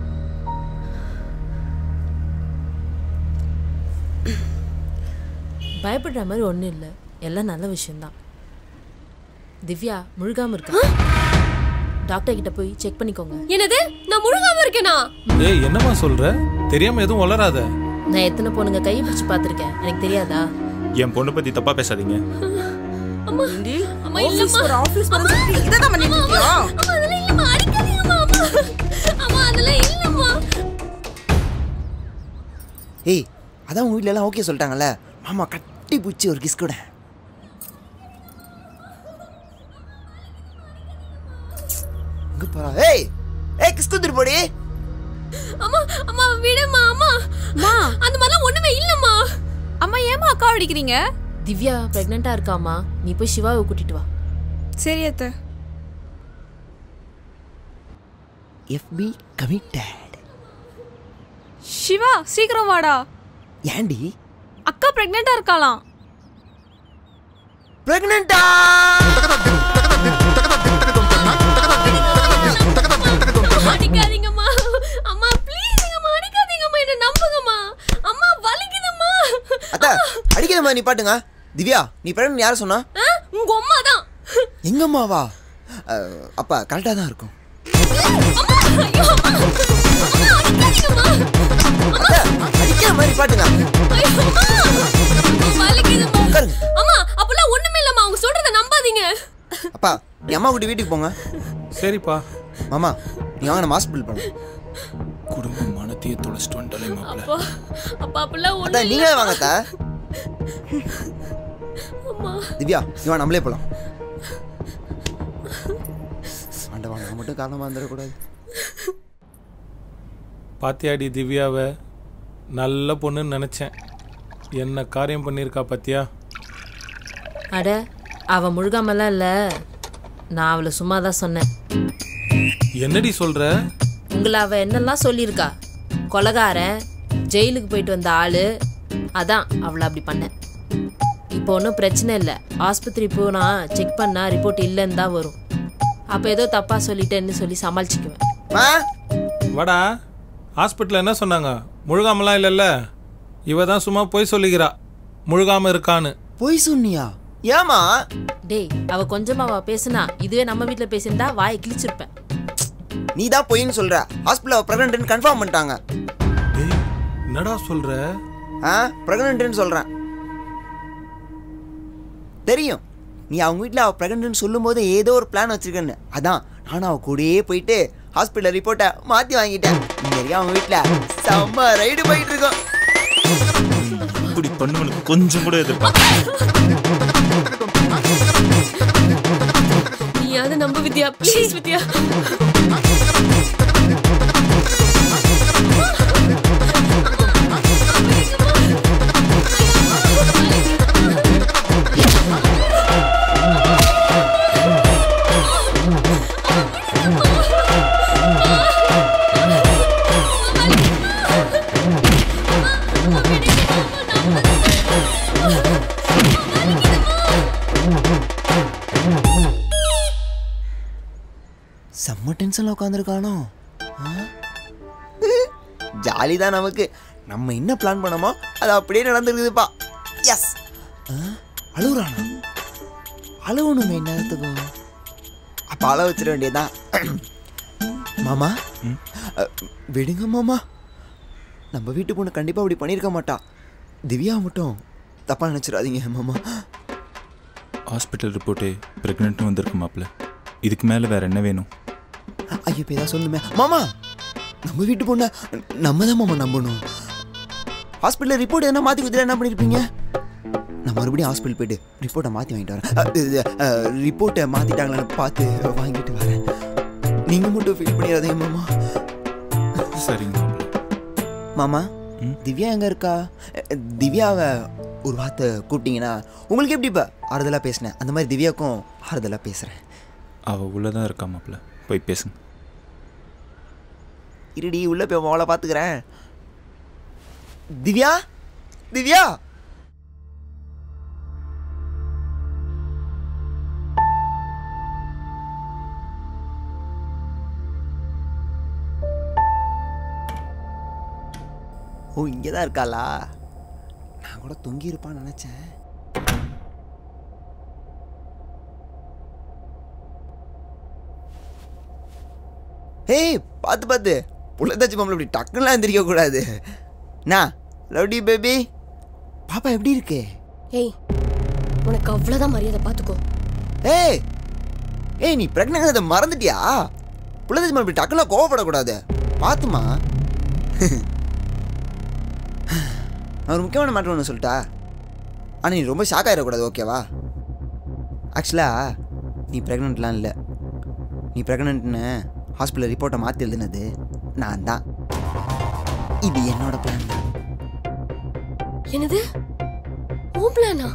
பயப்படுற மாதிரி ஒன்றும் இல்லை எல்லாம் நல்ல விஷயம்தான் திவ்யா முழுகாம இருக்கா டாக்டர் கிட்ட போய் செக் பண்ணிக்கோங்க என்னது நான் முழுகாம இருக்கேனா ஏய் என்னம்மா சொல்ற தெரியாம எதுவும் வளராத நான் எத்தனை பொண்ணுங்க கையை பிடிச்சு பார்த்துருக்கேன் எனக்கு தெரியாதா என் பொண்ணை பற்றி தப்பாக பேசாதீங்க ஏண்டி? அம்மா, ஆஃபீஸ் இல்லம்மா. போற ஆஃபீஸ் போற சொல்லிட்டு இதை தான் பண்ணிட்டு இருக்கியா அம்மா அதெல்லாம் இல்லம்மா அடிக்காதீங்கம்மா அம்மா அம்மா அதெல்லாம் இல்லம்மா ஏய் அதான் உங்கள் வீட்ல எல்லாம் ஓகே சொல்லிட்டாங்கல்ல மாமா கட்டி பிடிச்சி ஒரு கிஸ் கூட இங்க போறா ஏய் ஏய் கிஸ் குத்துட்டு போடி அம்மா அம்மா விடுமா அம்மா அம்மா அந்த மாதிரிலாம் ஒண்ணுமே இல்லம்மா அம்மா ஏமா அக்கா அடிக்கிறீங்க திவ்யா ப்ரெக்னெண்ட்டாக இருக்காமா நீ போய் சிவாவை கூட்டிட்டு வா சரி அத்தை எஃபி கமிட்டட் சிவா சீக்கிரம் வாடா ஏண்டி அக்கா பிரெக்னெண்டா இருக்காளாம் பிரெக்னண்டா அடிக்காதீங்கம்மா அம்மா ப்ளீஸ்ங்கம்மா அடிக்காதீங்கம்மா என்ன நம்புங்கம்மா அம்மா வலிக்குதும்மா அத்தா அடிக்கிறமா நீ பாட்டுங்க திவ்யா நீ பிரெக்னன்ட் யார சொன்னா ஆ, உங்க அம்மா தான் எங்க அம்மாவா அஹ், அப்பா கரெக்டாக தான் இருக்கும் அத்தை, அடிக்கிற மாதிரி பாட்டுங்க உட்காருங்க. அம்மா அப்பெல்லாம் ஒண்ணுமே இல்லம்மா அவங்க சொல்றத நம்பாதீங்க அப்பா நீ அம்மா கூட்டி வீட்டுக்கு போங்க சரிப்பா மாமா நீ வாங்க நம்ம ஹாஸ்பிட்டல் போகணும் குடும்ப மனத்தையே தொலைச்சிட்டு வந்துட்டாலே மாப்பிள்ள அப்பா அப்பா அப்பெல்லாம் அத்தா ஒண்ணு நீங்களே வாங்க அத்தா அம்மா திவ்யா இவன் நம்மளே போகலாம் ஆண்டவா நான் மட்டும் காரணமாக வந்துடக்கூடாது பாத்தியாடி திவ்யாவை நல்ல பொண்ணுன்னு நினச்சேன் என்ன காரியம் பண்ணியிருக்கா பாத்தியா அட அவ முழுகாமலாம் இல்லை நான் அவளை சும்மா தான் சொன்னேன் என்னடி சொல்ற உங்களை அவ என்னெல்லாம் சொல்லியிருக்கா கொலகாரன் ஜெயிலுக்கு போயிட்டு வந்த ஆளு அதான் அவளை அப்படி பண்ணேன் இப்போ ஒன்றும் பிரச்சனை இல்லை ஆஸ்பத்திரி போனா செக் பண்ணா ரிப்போர்ட் இல்லைன்னு தான் வரும் அப்போ ஏதோ தப்பாக சொல்லிட்டேன்னு சொல்லி சமாளிச்சுக்குவேன் மா வாடா ஹாஸ்பிட்டலில் என்ன சொன்னாங்க முழுகாமலாம் இல்லைல்ல இவ தான் சும்மா போய் சொல்லிக்கிறா முழுகாம இருக்கான்னு பொய் சொன்னியா ஏமா டேய் அவ கொஞ்சமா அவ பேசுனா இதுவே நம்ம வீட்டில் பேசியிருந்தா வாயை கிழிச்சிருப்பேன் நீ தான் பொய்ன்னு சொல்ற ஹாஸ்பிட்டல் ப்ரெக்னென்ட்னு கன்ஃபார்ம் பண்ணிட்டாங்க டேய் என்னடா சொல்ற ஆ ப்ரெக்னென்ட்னு சொல்கிறேன் தெரியும் நீ அவங்க வீட்டில் அவள் ப்ரெக்னென்ட்னு சொல்லும்போது ஏதோ ஒரு பிளான் வச்சிருக்கேன்னு அதான் நானும் அவள் கூடயே போயிட்டு ஹாஸ்பிட்டல் ரிப்போர்ட்டை மாற்றி வாங்கிட்டேன் இங்கே இருக்க அவங்க வீட்டில் செம்ம ரைடு போயிட்டு இருக்கோம் இப்படி பண்ணுவனுக்கு கொஞ்சம் கூட எதிர்பார்க்க நீயாவது நம்ப வித்யா ப்ளீஸ் வித்யா செம்ம டென்ஷனில் உட்காந்துருக்கானோ ஜாலி தான் நமக்கு நம்ம என்ன பிளான் பண்ணோமோ அது அப்படியே நடந்துருக்குதுப்பா எஸ் அழுகுறானா அழுவணுமே என்னத்துக்கும் அப்போ அழ வச்சிட வேண்டியதுதான் மாமா அ, விடுங்க மாமா நம்ம வீட்டு பொண்ணு கண்டிப்பாக அப்படி பண்ணியிருக்க மாட்டா திவ்யா மட்டும் தப்பாக நினச்சிடாதீங்க மாமா ஹாஸ்பிட்டல் ரிப்போர்ட்டு ப்ரெக்னென்ட்னு வந்திருக்கு மாப்பிள்ள இதுக்கு மேலே வேற என்ன வேணும் ஐயோ இப்போ ஏதாவது சொல்லுமே மாமா நம்ம வீட்டு பொண்ணை நம்ம தான் மாமா நம்பணும் ஹாஸ்பிட்டலில் ரிப்போர்ட் எதனா மாற்றி கொடுத்துட்டு என்ன பண்ணியிருப்பீங்க நான் மறுபடியும் ஹாஸ்பிட்டல் போயிட்டு ரிப்போர்ட்டை மாற்றி வாங்கிட்டு வரேன் ரிப்போர்ட்டை மாற்றிட்டாங்களான்னு பார்த்து வாங்கிட்டு வரேன் நீங்கள் மட்டும் ஃபீல் பண்ணிடாதீங்க மாமா சரிங்க மாப்பிள்ள மாமா ம்? திவ்யா எங்கே இருக்கா அஹ், திவ்யாவை ஒரு வார்த்தை கூப்பிட்டீங்கன்னா உங்களுக்கு எப்படி இப்போ ஆறுதலாக பேசினேன் அந்த மாதிரி திவ்யாவுக்கும் ஆறுதலாக பேசுகிறேன் அவள் உள்ளே தான் இருக்கா மாப்பிள்ள போய் பேசுங்க இருடி உள்ள போய் அவளை பார்த்துக்கிறேன் திவ்யா திவ்யா ஓ இங்கே தான் இருக்காளா நான் கூட தொங்கி இருப்பான்னு நினச்சேன் ஏய் பார்த்து பார்த்து புள்ளதாச்சி மாப்பிள்ள இப்படி டக்குலாம் எந்திரிக்க கூடாது நான் லவ்டி பேபி பாப்பா எப்படி இருக்கு ஏய் உனக்கு அவ்வளவுதான் மரியாதை பாத்துக்கோ ஏய் ஏய் நீ பிரெக்னென்ட் அதை மறந்துட்டியா புள்ளதாச்சி மாப்பிள்ள இப்படி டக்குலாம் கோவப்படக்கூடாது பார்த்துமா நான் ஒரு முக்கியமான மேட்ரு ஒன்று சொல்லிட்டா ஆனால் நீ ரொம்ப ஷாக் ஆகிடக்கூடாது ஓகேவா ஆக்சுவலாக நீ ப்ரெக்னென்ட்லாம் இல்லை நீ ப்ரெக்னென்ட்னு ஹாஸ்பிட்டல் ரிப்போர்ட்டை மாற்றி எழுதுனது நான் தான் இது என்னோட பிளான் தான் என்னது உன் பிளானா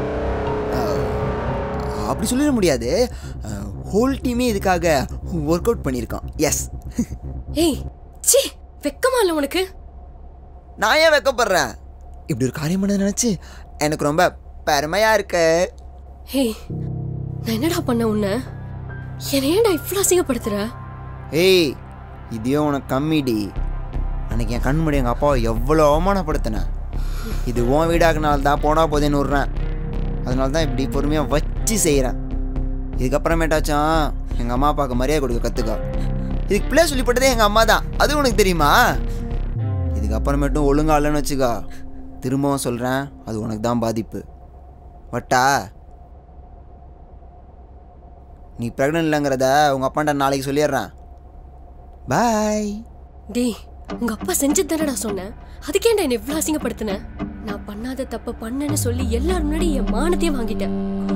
அப்படி சொல்லிட முடியாது ஹோல் டீமே இதுக்காக ஒர்க் அவுட் பண்ணியிருக்கோம் எஸ் ஏய் ச்சீ வெக்கமா இல்ல உனக்கு நான் ஏன் வெக்கப்படுறேன் இப்படி ஒரு காரியம் பண்ண நினச்சி எனக்கு ரொம்ப பெருமையாக இருக்கு ஏய் நான் என்னடா பண்ண உன்னை என்னை ஏன்டா இவ்வளோ அசிங்கப்படுத்துற ஏய் இதே உனக்கு கம்மிடி அன்னைக்கு என் கண் முடி எங்கள் அப்பாவை எவ்வளோ அவமானப்படுத்தினேன் இது உன் வீடாக்குனால தான் போனா போதேன்னு விட்றேன் அதனால தான் இப்படி பொறுமையாக வச்சு செய்கிறேன் இதுக்கப்புறமேட்டாச்சும் எங்கள் அம்மா அப்பாவுக்கு மரியாதை கொடுக்க கற்றுக்கோ இதுக்கு பிள்ளை சொல்லிப்பட்டதே எங்கள் அம்மா தான் அது உனக்கு தெரியுமா இதுக்கப்புறமேட்டும் ஒழுங்கா இல்லைன்னு வச்சுக்கோ திரும்பவும் சொல்கிறேன் அது உனக்கு தான் பாதிப்பு வட்டா நீ ப்ரெக்னென்ட் இல்லைங்கிறத உங்கள் அப்பாண்ட நாளைக்கு சொல்லிடுறேன் பாய் டேய் உங்க அப்பா செஞ்சது தானடா சொன்னேன் அதுக்கேண்டா என்ன இவ்வளவு அசிங்கப்படுத்தின நான் பண்ணாத தப்ப பண்ணேன்னு சொல்லி எல்லாரும் முன்னாடி என் மானத்தையே வாங்கிட்டேன்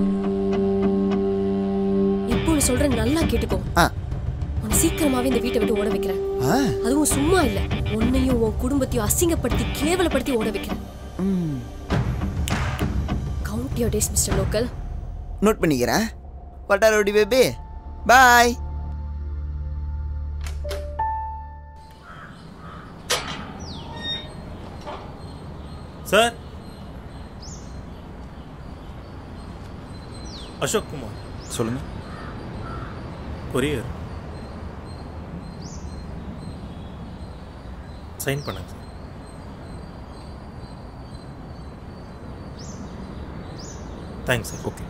இப்போ ஒண்ணு சொல்றேன் நல்லா கேட்டுக்கோ ஆ உன்னை சீக்கிரமாவே இந்த வீட்டை விட்டு ஓட வைக்கிறேன் ஆ அதுவும் சும்மா இல்ல உன்னையும் உன் குடும்பத்தையும் அசிங்கப்படுத்தி கேவலப்படுத்தி ஓட வைக்கிறேன் ம் count your days mister local note பண்ணிக்கிறேன் வட்டாரோடி baby bye sir Ashok Kumar சொல்லுங்க கொரியர் சைன் பண்ணுங்க sir thanks sir okay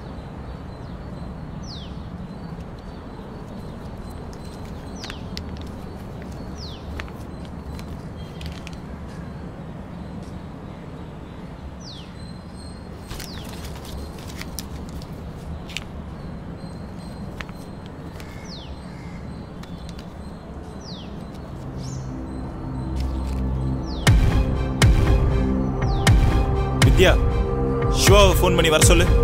Vidya ஷிவாவை ஃபோன் பண்ணி வர சொல்லு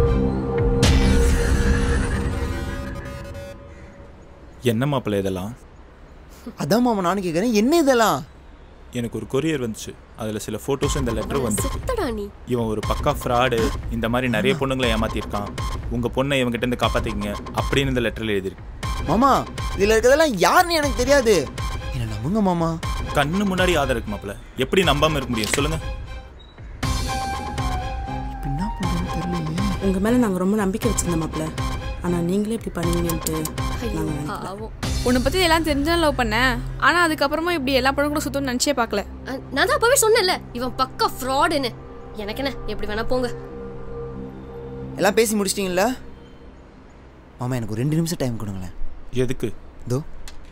என்ன மாப்பிள்ளை இதெல்லாம் அதான் மாமா நானும் கேட்குறேன் என்ன இதெல்லாம் எனக்கு ஒரு கொரியர் வந்துச்சு அதில் சில ஃபோட்டோஸும் இந்த லெட்டர் வந்துருக்கு செத்தடா நீ இவன் ஒரு பக்கா ஃப்ராடு இந்த மாதிரி நிறைய பொண்ணுங்களை ஏமாத்திருக்கான் உங்கள் பொண்ணை இவங்ககிட்ட இருந்து காப்பாற்றிக்கங்க அப்படின்னு இந்த லெட்டரில் எழுதிருக்கு மாமா இதில் இருக்கிறதெல்லாம் யாருன்னு எனக்கு தெரியாது என்ன நம்புங்க மாமா கண்ணு முன்னாடி ஆதாரம் இருக்கு மாப்பிள்ள எப்படி நம்பாமல் இருக்க முடியும் சொல்லுங்கள் இப்ப என்ன பண்ணுறதுன்னு தெரியலையே உங்க மேல நாங்க ரொம்ப நம்பிக்கை வச்சிருந்தோம் மாப்ள ஆனா நீங்களே இப்படி பண்ணுவீங்கன்ட்டு ஐயோ நாங்க நினைக்கல. பாவம் உன்னை பற்றி எல்லாம் தெரிஞ்சாலும் லவ் பண்ணேன் ஆனால் அதுக்கப்புறமா இப்படி எல்லா படம் கூட சுத்தம்னு நினச்சே பார்க்கல அஹ், நான் தான் அப்பவே சொன்னேன்ல இவன் பக்கா ஃப்ராடுன்னு எனக்கு என்ன எப்படி வேணா போங்க எல்லாம் பேசி முடிச்சிட்டிங்களா மாமா எனக்கு ஒரு ரெண்டு நிமிஷம் டைம் கொடுங்களேன் எதுக்கு இதோ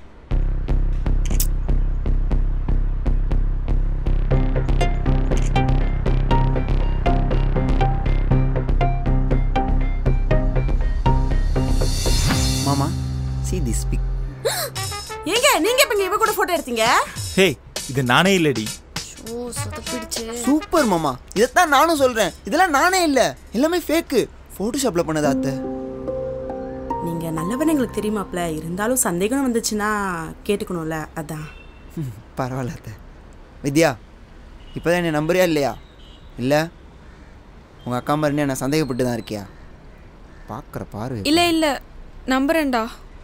மாமா see this pic ஏங்க நீங்க இப்ப இவ கூட போட்டோ எடுத்தீங்க ஹே இது நானே இல்லடி ஓ சொதப்பிடுச்சு சூப்பர் மாமா இதைத்தான் நானும் சொல்றேன் இதெல்லாம் நானே இல்ல எல்லாமே ஃபேக்கு ஃபோட்டோஷாப்ல பண்ணதா அத்தை நீங்க நல்லவன் எங்களுக்கு தெரியுமாப்ல இருந்தாலும் சந்தேகம் வந்துச்சுன்னா கேட்டுக்கணும்ல அதான் ம், பரவாயில்ல அத்தை வித்யா இப்போதான் என்னை நம்புறியா இல்லையா இல்லை உங்கள் அக்கா மாதிரி என்ன சந்தேகப்பட்டு தான் இருக்கியா பார்க்குற பார்வை இல்லை இல்லை நம்புறேன்டா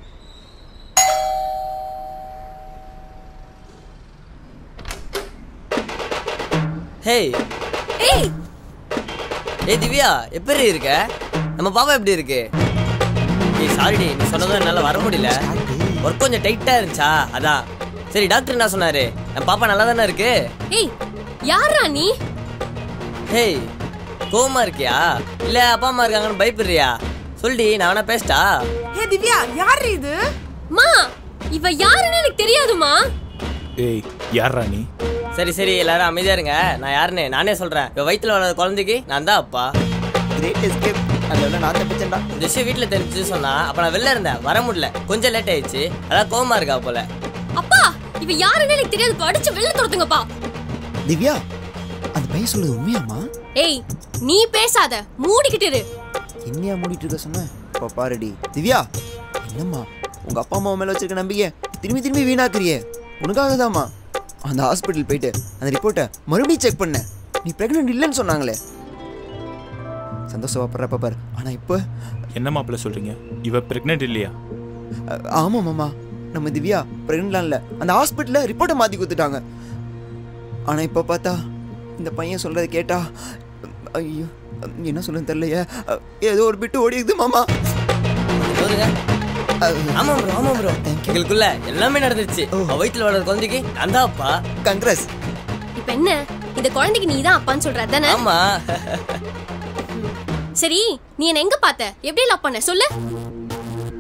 ஹேய் ஏய் ஏய் திவ்யா எப்படி இருக்க நம்ம பாப்பா எப்படி இருக்கு ஏய் சாரிடி நீ சொன்னதும் என்னால் வர முடியல ஒர்க் கொஞ்சம் டைட்டாக இருந்துச்சா அதான் சரி டாக்டர் என்ன சொன்னாரு நம்ம பாப்பா நல்லா தானே இருக்கு ஏய் யாரா நீ ஹேய் கோவமா இருக்கியா இல்ல அப்பா அம்மா இருக்காங்கன்னு பயப்படுறியா சொல்டி நான் வேணா பேசிட்டா ஏ திவ்யா யார் இது மா இவ யாருன்னு எனக்கு தெரியாதுமா ஏய் யார்ரா நீ சரி சரி எல்லாரும் அமைதியா இருங்க நான் யாருன்னு நானே சொல்றேன் இவ வயித்துல வளர்ற குழந்தைக்கு நான் தான் அப்பா கிரேட் எஸ்கேப் அதில் நான் தப்பிச்சேன்டா இந்த விஷயம் வீட்டுல தெரிஞ்சு சொன்னா அப்ப நான் வெளில இருந்தேன் வர முடியல கொஞ்சம் லேட் ஆயிடுச்சு அதான் கோவமா இருக்கா போல அப்பா இவ யாருன்னு எனக்கு தெரியாது அடிச்சு வெளில துரத்துங்கப்பா திவ்யா அந்த பையன் சொல்லுது உண்மையாம்மா ஏய் நீ பேசாத மூடிக்கிட்டு இரு என்னையா மூடிட்டு இருக்க சொன்ன இப்போ பாருடி திவ்யா என்னம்மா உங்கள் அப்பா அம்மா மேலே வச்சிருக்க நம்பிக்கை திரும்பி திரும்பி வீணாக்குறியே உனக்காக தாம்மா அந்த ஹாஸ்பிட்டல் போயிட்டு அந்த ரிப்போர்ட்டை மறுபடியும் செக் பண்ணேன் நீ ப்ரெக்னென்ட் இல்லைன்னு சொன்னாங்களே சந்தோஷப்படுறப்ப பாரு ஆனால் இப்போ என்ன மாப்பிள்ள சொல்றீங்க இவ பிரெக்னென்ட் இல்லையா அ- ஆமாம் மாமா நம்ம திவ்யா ப்ரெக்னென்ட்லாம் இல்லை அந்த ஹாஸ்பிட்டலில் ரிப்போர்ட்டை மாற்றி கொடுத்துட்டாங்க ஆனால் இப்போ பார்த்தா இந்த பையன் சொல்கிறத கேட்டா ஐயோ என்ன சொல்லுன்னு தெரியலையே அ, ஏதோ ஒரு பிட்டு ஓடிடுது மாமா சொல்லுங்க அ, ஆமா ப்ரோ ஆமா ப்ரோ Thank you. எங்களுக்குள்ள எல்லாமே நடந்துருச்சு அவ வயித்துல வளர்ற குழந்தைக்கு நான் தான் அப்பா கங்க்ரஸ் இப்ப என்ன இந்த குழந்தைக்கு நீ தான் அப்பான்னு சொல்ற தானே ஆமா சரி நீ என்ன எங்க பார்த்த எப்படி லவ் பண்ண சொல்லு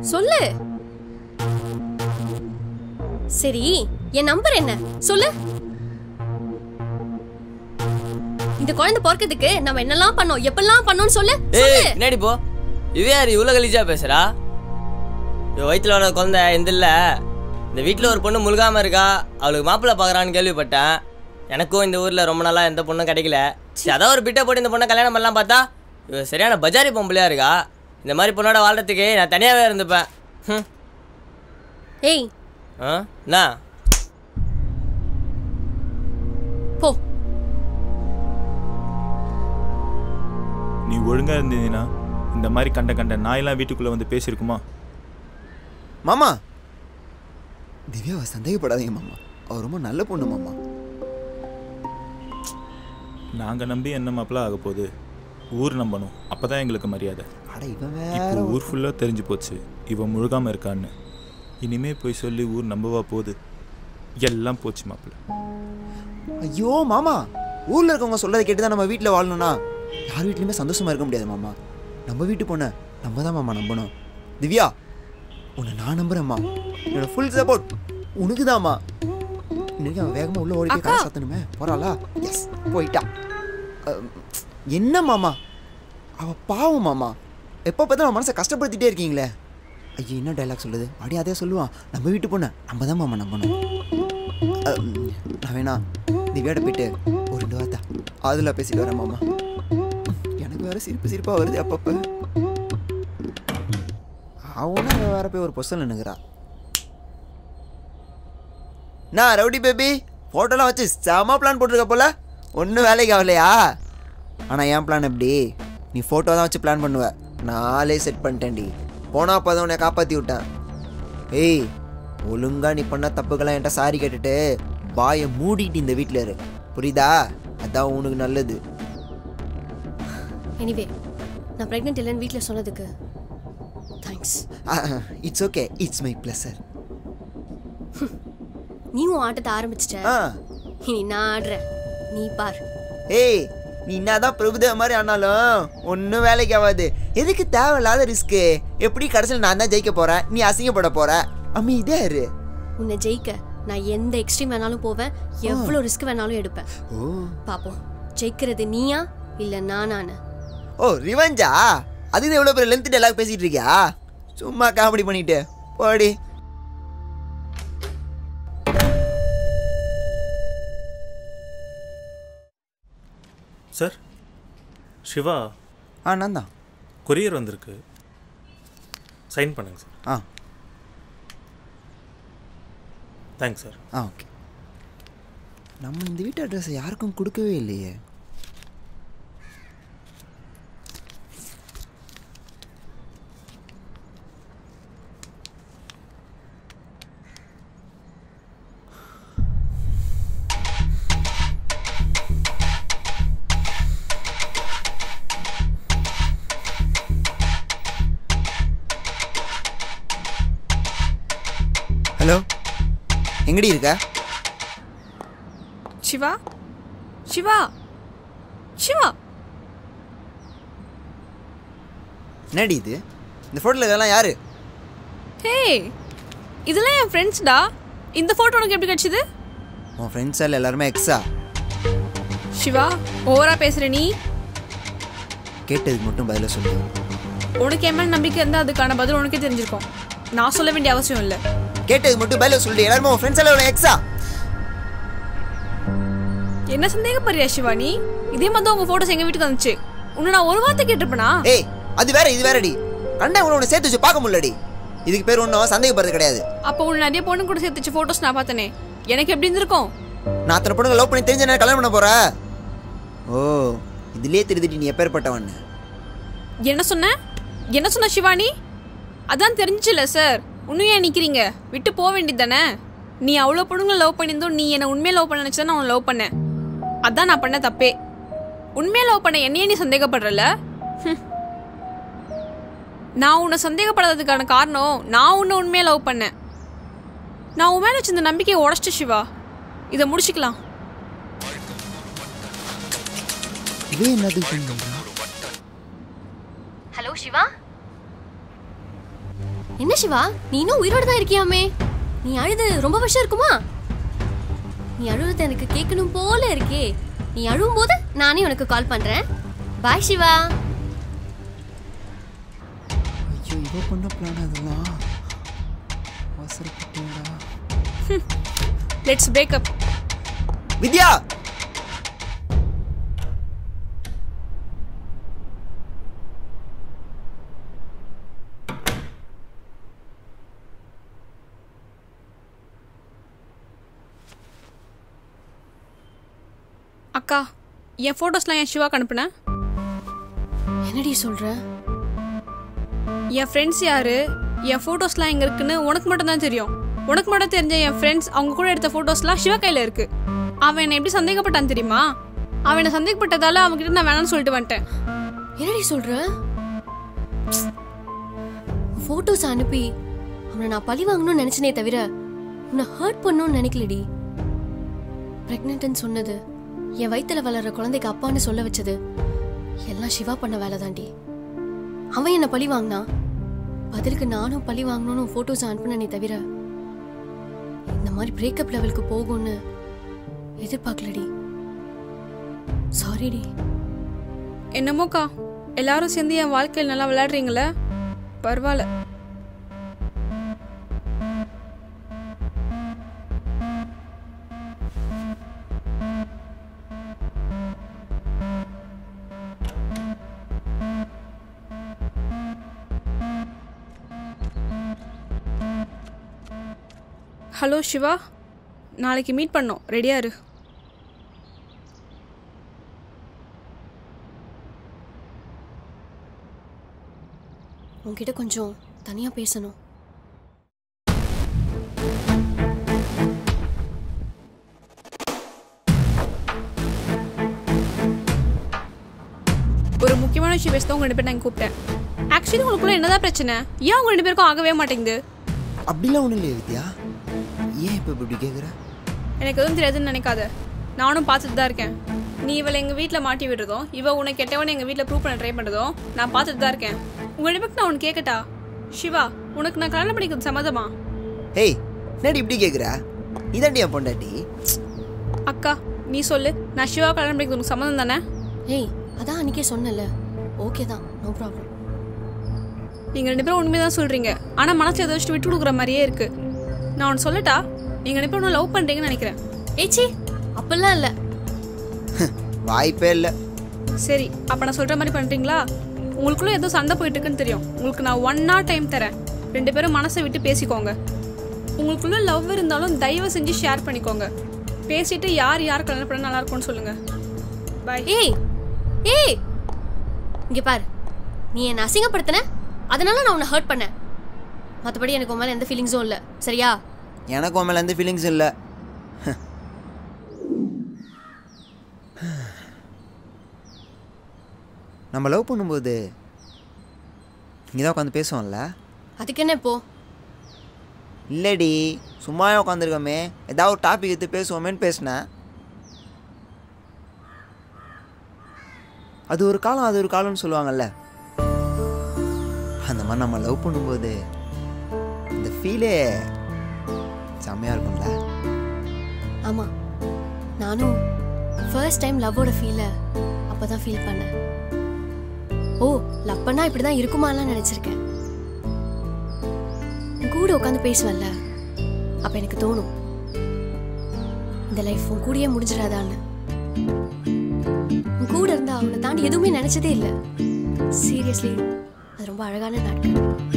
சொல்லு சரி என் நம்பர் என்ன சொல்லு இந்த குழந்தை பிறக்கிறதுக்கு நம்ம என்னெல்லாம் பண்ணோம் எப்பெல்லாம் பண்ணோம்னு சொல்லு ஏய் பின்னாடி போ இது யார் இவ்வளோ கலிஜா பேசுறா இவ வயிற்றுல வர குழந்தை எந்த இல்ல இந்த வீட்டில் ஒரு பொண்ணு முழுகாம இருக்கா அவளுக்கு மாப்பிள்ளை பார்க்கறான்னு கேள்விப்பட்டேன் எனக்கும் இந்த ஊரில் ரொம்ப நாளா எந்த பொண்ணும் கிடைக்கல சரி அதான் ஒரு பிட்டை போட்டு இந்த பொண்ணை கல்யாணம் பண்ணலாம் பார்த்தா இவ சரியான பஜாரி பொம்பளையா இருக்கா இந்த மாதிரி பொண்ணோட வாழ்றதுக்கு நான் தனியாகவே இருந்துப்பேன் ஹம். ஏய் ஆ என்ன போ நீ ஒழுங்கா இருந்தீங்கன்னா இந்த மாதிரி கண்ட கண்ட நாயெல்லாம் வீட்டுக்குள்ள வந்து பேசியிருக்குமா மாமா திவ்யாவை சந்தேகப்படாதீங்க மாமா அவ ரொம்ப நல்ல பொண்ணு மாமா நாங்க நம்பி என்ன மாப்பிள்ள ஆக போகுது ஊர் நம்பணும் அப்பதான் எங்களுக்கு மரியாதை அட இவன் இப்போ வேற ஊர் ஃபுல்லாக தெரிஞ்சு போச்சு இவன் முழுகாம இருக்கான்னு இனிமே போய் சொல்லி ஊர் நம்பவா போகுது எல்லாம் போச்சு மாப்பிள்ள ஐயோ மாமா ஊர்ல இருக்கவங்க சொல்றதை கேட்டு தான் நம்ம வீட்டில் வாழணும்னா யார் வீட்லையுமே சந்தோஷமா இருக்க முடியாது மாமா நம்ம வீட்டு பொண்ணை நம்ம தான் மாமா நம்பணும் திவ்யா உன்னை நான் நம்புறேம்மா என்னோட ஃபுல் சப்போர்ட் உனக்கு தான்மா இன்னைக்கு அவன் வேகமா உள்ள ஓடி போய் கதை சாத்தணுமே போறாளா எஸ் போயிட்டா அம், என்ன மாமா அவ பாவம் மாமா எப்போ பார்த்தாலும் அவன் மனசை கஷ்டப்படுத்திட்டே இருக்கீங்களே ஐயோ என்ன டைலாக் சொல்லுது அப்படியே அதே சொல்லுவான் நம்ம வீட்டு பொண்ணை நம்ம தான் மாமா நம்பணும் அம், நான் வேணா திவ்யாட்ட போயிட்டு ஒரு ரெண்டு வார்த்தை அதில் பேசிட்டு வரேன் மாமா எனக்கு வேற சிரிப்பு சிரிப்பாக வருது அப்பப்போ அவனும் வேற போய் ஒரு பொசல் நின்னுக்கிறா நான் ரவுடி பேபி ஃபோட்டோலாம் வச்சு செம பிளான் போட்டிருக்க போல ஒன்றும் வேலைக்கு ஆகலையா ஆனால் என் பிளான் எப்படி நீ ஃபோட்டோ தான் வச்சு பிளான் பண்ணுவ நாளே செட் பண்ணிட்டேன்டி போனா அப்போ உன்னை காப்பாற்றி விட்டேன் ஏய் ஒழுங்கா நீ பண்ண தப்புக்கெல்லாம் என்கிட்ட சாரி கேட்டுட்டு வாயை மூடிட்டு இந்த வீட்டில் இரு புரியுதா அதான் உனக்கு நல்லது எனிவே நான் ப்ரெக்னென்ட் இல்லைன்னு வீட்டில் சொன்னதுக்கு thanks it's okay it's my pleasure நீ உன் ஆட்டத்தை ஆரம்பிச்சிட்ட ஆ இனி நான் ஆடுறேன் நீ பார் ஏய் நீ என்னதான் பிரபுதேவ மாதிரி ஆனாலும் ஒன்றும் வேலைக்கு ஆகாது எதுக்கு தேவையில்லாத ரிஸ்க்கு எப்படி கடைசியில் நான் தான் ஜெயிக்க போறேன் நீ அசிங்கப்பட போற அமைதியா இரு உன்னை ஜெயிக்க நான் எந்த எக்ஸ்ட்ரீம் வேணாலும் போவேன் எவ்வளோ ரிஸ்க் வேணாலும் எடுப்பேன் ஓ பாப்போம் ஜெயிக்கிறது நீயா இல்லை நானான்னு ஓ ரிவெஞ்சா அதுக்கு எவ்வளோ பேர் லென்த் டெலாக் பேசிட்டு இருக்கியா சும்மா காமெடி பண்ணிட்டு போடி சார் சிவா ஆ நான் தான் கொரியர் வந்திருக்கு சைன் பண்ணுங்க சார் ஆ தேங்க்ஸ் சார் ஆ ஓகே நம்ம இந்த வீட்டு அட்ரஸை யாருக்கும் கொடுக்கவே இல்லையே ஹலோ எங்கடி இருக்க சிவா சிவா சிவா என்னடி இது இந்த ஃபோட்டோவில் இதெல்லாம் யாரு ஹே இதெல்லாம் என் ஃப்ரெண்ட்ஸ்டா இந்த ஃபோட்டோ உனக்கு எப்படி கிடச்சிது உன் ஃப்ரெண்ட்ஸ் எல்லாம் எல்லாருமே எக்ஸா சிவா ஓவரா பேசுற நீ கேட்டதுக்கு மட்டும் பதில சொல்லு உனக்கு என் மேல நம்பிக்கை இருந்தால் அதுக்கான பதில் உனக்கே தெரிஞ்சிருக்கும் நான் சொல்ல வேண்டிய அவசியம் இல்லை கேட்டதுக்கு மட்டும் பதில சொல்லு எல்லாருமே உன் ஃப்ரெண்ட்ஸ் எல்லாம் எக்ஸா என்ன சந்தேகப்படுறியா சிவா நீ இதே மாதிரி தான் உங்க போட்டோஸ் எங்க வீட்டுக்கு வந்துச்சு உன்னை நான் ஒரு வார்த்தை கேட்டிருப்பேனா ஏய் அது வேற இது வேறடி கண்டா உன்னை சேர்த்து வச்சு பார்க்க முடியலடி இதுக்கு பேர் ஒன்றும் சந்தேகப்படுறது கிடையாது அப்போ உன்னை நிறைய பொண்ணு கூட சேர்த்து வச்ச போட்டோஸ் நான் பார்த்தனே எனக்கு எப்படி இருந்திருக்கும் நான் அத்தனை பொண்ணுங்க லவ் பண்ணி தெரிஞ்ச கல்யாணம் பண்ண போற ஓ இதுலயே தெரிஞ்சுட்டு நீ எப்பேற்பட்டவன் என்ன சொன்ன என்ன சொன்ன சிவானி அதான் தெரிஞ்சுல சார் இன்னும் ஏன் நிக்கிறீங்க விட்டு போக வேண்டியது தானே நீ அவ்வளோ பொண்ணுங்களை லவ் பண்ணியிருந்தோம் நீ என்னை உண்மையை லவ் பண்ண நினச்சா நான் உன்னை லவ் பண்ணேன் அதான் நான் பண்ண தப்பே உண்மையை லவ் பண்ண என்னையே நீ சந்தேகப்படுறல ஹம். நான் உன்னை சந்தேகப்படாததுக்கான காரணம் நான் உன்னை உண்மையை லவ் பண்ணேன் நான் உன் மேலே வச்சிருந்த நம்பிக்கையை உடச்சிட்டு சிவா இதை முடிச்சுக்கலாம் இவே என்னது பண்றா ஹலோ சிவா என்ன சிவா நீ இன்னும் உயிரோட தான் இருக்கியாமே நீ அழுது ரொம்ப வருஷம் இருக்குமா நீ அழுறது எனக்கு கேட்கணும் போல இருக்கே நீ அழுவும் போது நானே உனக்கு கால் பண்றேன் பாய் சிவா ஐயோ இவ பண்ண பிளான் அதெல்லாம் அவசரப்பட்டியாடா லெட்ஸ் பிரேக்கப் வித்யா அக்கா என் ஃபோட்டோஸ்லாம் என் சிவாக்கு அனுப்புனேன் என்னடி சொல்ற என் ஃப்ரெண்ட்ஸ் யாரு என் ஃபோட்டோஸ்லாம் எங்க இருக்குன்னு உனக்கு மட்டும் தான் தெரியும் உனக்கு மட்டும் தெரிஞ்ச என் ஃப்ரெண்ட்ஸ் அவங்க கூட எடுத்த ஃபோட்டோஸ்லாம் சிவா கையில் இருக்கு அவன் என்னை எப்படி சந்தேகப்பட்டான் தெரியுமா அவன் என்னை சந்தேகப்பட்டதால அவன்கிட்ட நான் வேணாம்னு சொல்லிட்டு வந்துட்டேன் என்னடி சொல்ற போட்டோஸ் அனுப்பி அவனை நான் பழி வாங்கணும்னு நினைச்சனே தவிர உன்னை ஹர்ட் பண்ணணும்னு நினைக்கலடி பிரெக்னென்ட்னு சொன்னது என் வயித்துல வளர்ற குழந்தைக்கு அப்பான்னு சொல்ல வச்சது எல்லாம் சிவா பண்ண வேலை தாண்டி அவன் என்ன பழி வாங்கினா பதிலுக்கு நானும் பழி வாங்கணும்னு போட்டோஸ் அனுப்புனே தவிர இந்த மாதிரி பிரேக்கப் லெவலுக்கு போகும்னு எதிர்பார்க்கலடி சாரிடி என்னமோக்கா எல்லாரும் சேர்ந்து என் வாழ்க்கையில் நல்லா விளையாடுறீங்களே பரவாயில்ல ஹலோ சிவா நாளைக்கு மீட் பண்ணோம் ரெடியா இரு உன்கிட்ட கொஞ்சம் தனியா பேசணும் ஒரு முக்கியமான விஷயம் பேச உங்க ரெண்டு பேரும் நான் கூப்பிட்டேன் ஆக்சுவலி உங்களுக்குள்ள என்னதான் பிரச்சனை ஏன் உங்க ரெண்டு பேருக்கும் ஆகவே மாட்டேங்குது அப்படிலாம் ஒன்றும் இல்லையா வித்யா ஏன் இப்போ இப்படி கேட்குற எனக்கு எதுவும் தெரியாதுன்னு நினைக்காத நானும் பார்த்துட்டு தான் இருக்கேன் நீ இவளை எங்கள் வீட்டில் மாட்டி விடுறதும் இவ உனக்கு கெட்டவனை எங்கள் வீட்டில் ப்ரூவ் பண்ண ட்ரை பண்ணுறதும் நான் பார்த்துட்டு தான் இருக்கேன் உங்க ரெண்டு பேருக்கு நான் உனக்கு கேட்கட்டா சிவா உனக்கு நான் கல்யாணம் பண்ணிக்கிறது சம்மதமா ஹேய் என்னடி இப்படி கேட்குற இதாண்டி என் பொண்டாட்டி அக்கா நீ சொல்லு நான் சிவா கல்யாணம் பண்ணிக்கிறது உனக்கு சம்மதம் தானே ஏய் அதான் அன்னைக்கே சொன்னல ஓகே தான் நோ ப்ராப்ளம் நீங்கள் ரெண்டு பேரும் உண்மையை தான் சொல்கிறீங்க ஆனால் மனசு எதை வச்சுட்டு விட்டு கொடுக்குற மாதிரியே இருக்கு நான் உனக்கு சொல்லட்டா நீங்கள் ரெண்டு பேரும் லவ் பண்ணுறீங்கன்னு நினைக்கிறேன் ஏச்சி அப்பெல்லாம் இல்லை வாய்ப்பே இல்லை சரி அப்போ நான் சொல்கிற மாதிரி பண்ணுறீங்களா உங்களுக்குள்ள ஏதோ சண்டை போயிட்டு இருக்குன்னு தெரியும் உங்களுக்கு நான் ஒன் hour டைம் தரேன் ரெண்டு பேரும் மனசை விட்டு பேசிக்கோங்க உங்களுக்குள்ள லவ் இருந்தாலும் தயவு செஞ்சு ஷேர் பண்ணிக்கோங்க பேசிட்டு யார் யார் கல்யாணம் பண்ண நல்லா இருக்கும்னு சொல்லுங்க பாய் ஏய் ஏய் இங்க பாரு நீ என்ன அசிங்கப்படுத்தின அதனால நான் உன்னை ஹர்ட் பண்ணேன் மற்றபடி எனக்கு உன் மேல எந்த ஃபீலிங்ஸும் இல்லை சரியா எனக்கு உன் மேலே எந்த ஃபீலிங்ஸ் இல்லை நம்ம லவ் பண்ணும்போது இங்கே தான் உட்காந்து பேசுவோம்ல அதுக்கு என்ன இப்போ இல்லடி சும்மா உட்காந்துருக்கோமே ஏதாவது ஒரு டாபிக் எடுத்து பேசுவோமேன்னு பேசினேன் அது ஒரு காலம் அது ஒரு காலம்னு சொல்லுவாங்கல்ல அந்த மாதிரி நம்ம லவ் பண்ணும்போது இந்த ஃபீலே செம்மையாக இருக்கும்ல ஆமா நானும் ஃபர்ஸ்ட் டைம் லவ்வோட ஃபீலை அப்பதான் ஃபீல் பண்ணேன் ஓ லவ் பண்ணா இப்படிதான் இருக்குமாலாம் நினைச்சிருக்கேன் உன் கூட உட்காந்து பேசுவேன்ல அப்ப எனக்கு தோணும் இந்த லைஃப் உன் கூடயே முடிஞ்சிடாதான்னு உன் கூட இருந்தா அவனை தாண்டி எதுவுமே நினைச்சதே இல்லை சீரியஸ்லி அது ரொம்ப அழகான நாட்கள்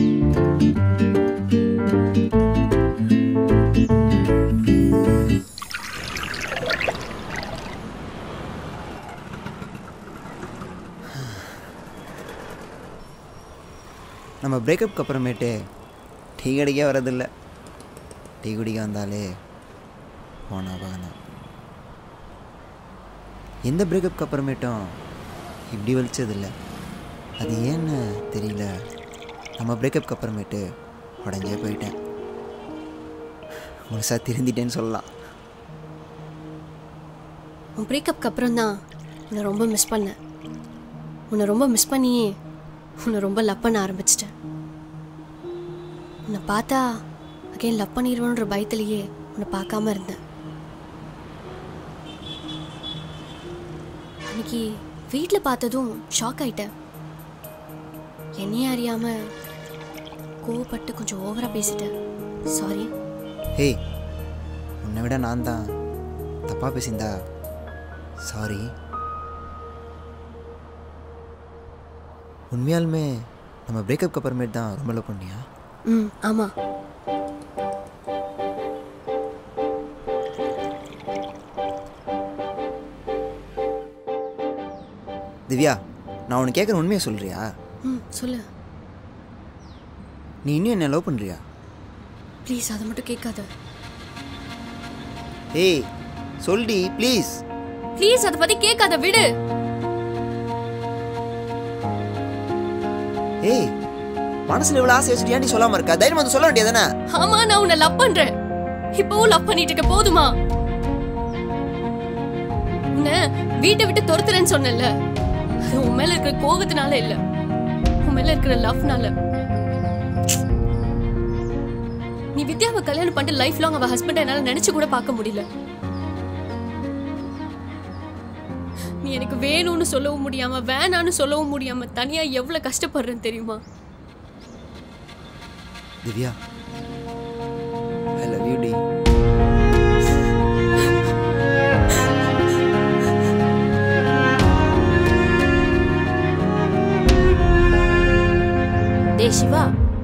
நம்ம பிரேக்கப்க்கு அப்புறமேட்டு டீ கடைக்கே வரதில்ல டீ குடிக்க வந்தாலே போனா பகனா எந்த பிரேக்கப்க்கு அப்புறமேட்டும் இப்படி வலிச்சதில்ல அது ஏன்னு தெரியல நம்ம பிரேக்கப்க்கு அப்புறமேட்டு உடஞ்சே போயிட்டேன் முழுசாக திருந்திட்டேன்னு சொல்லலாம் உன் பிரேக்கப்க்கு அப்புறம் தான் உன்னை ரொம்ப மிஸ் பண்ணேன் உன்னை ரொம்ப மிஸ் பண்ணியே உன்னை ரொம்ப லவ் பண்ண ஆரம்பிச்சிட்டேன் உன்னை பார்த்தா அகைன் லவ் பண்ணிடுவோன்ற பயத்திலேயே உன்னை பார்க்காம இருந்தேன் அன்னைக்கு வீட்டில் பார்த்ததும் ஷாக் ஆயிட்டேன் என்னையே அறியாம கோவப்பட்டு கொஞ்சம் ஓவரா பேசிட்டேன் சாரி ஹே உன்னை விட நான் தான் தப்பாக பேசியிருந்தா சாரி உண்மையாலுமே நம்ம பிரேக்கப்க்கு அப்புறமேட்டு தான் ரொம்ப லவ் பண்ணியா ம் ஆமாம் திவ்யா நான் உனக்கு கேட்குற உண்மையை சொல்கிறியா ம் சொல்லு நீ இன்னும் என்ன லவ் பண்ணுறியா ப்ளீஸ் அதை மட்டும் கேட்காத ஏய் சொல்டி ப்ளீஸ் ப்ளீஸ் அதை பற்றி கேட்காத விடு ஏய் மனசுல இவ்வளோ ஆசை வச்சுட்டு ஏன் நீ சொல்லாம இருக்கா தைரியம் வந்து சொல்ல வேண்டியதானே ஆமா நான் உன்னை லவ் பண்றேன் இப்பவும் லவ் பண்ணிட்டு இருக்க போதுமா உன்னை வீட்டை விட்டு துரத்துறேன்னு சொன்னேன்ல அது உன் மேல இருக்கிற கோபத்தினால இல்ல உன் மேல இருக்கிற லவ்னால நீ வித்யாவை கல்யாணம் பண்ணிட்டு லைஃப் லாங் அவ ஹஸ்பண்ட் என்னால நினைச்சு கூட பார்க்க முடியல நீ எனக்கு வேணும்னு சொல்லவும் முடியாம வேணான்னு சொல்லவும் முடியாம தனியா எவ்வளவு கஷ்டப்படுறேன்னு தெரியுமா திவ்யா ஐ லவ் யூ டி டேய் சிவா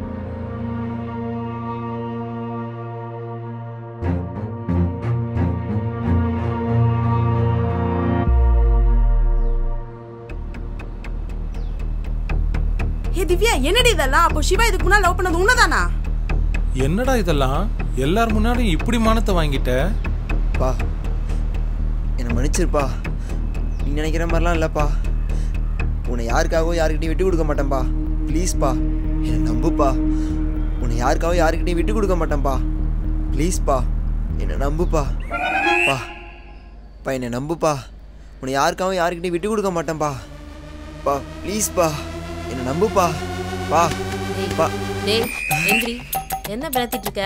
ஏ திவ்யா என்னடி இதெல்லாம் அப்போ சிவா இதுக்கு முன்னாடி லவ் பண்ணது உன்னதானா என்னடா இதெல்லாம் எல்லார் முன்னாடியும் இப்படி மானத்தை வாங்கிட்ட பா என்னை மன்னிச்சிருப்பா நீ நினைக்கிற மாதிரிலாம் இல்லைப்பா உன்னை யாருக்காகவும் யாருக்கிட்டையும் விட்டு கொடுக்க மாட்டேன்ப்பா ப்ளீஸ்ப்பா என்னை நம்புப்பா உன்னை யாருக்காகவும் யாருக்கிட்டையும் விட்டு கொடுக்க மாட்டேன்ப்பா ப்ளீஸ்ப்பா என்னை நம்புப்பா பா பா என்னை நம்புப்பா உன்னை யாருக்காகவும் யாருக்கிட்டையும் விட்டு கொடுக்க மாட்டேன்ப்பா பா ப்ளீஸ்ப்பா என்னை நம்புப்பா பா டேய் பா டேய் எந்திரி என்ன பிரத்திட்டு இருக்க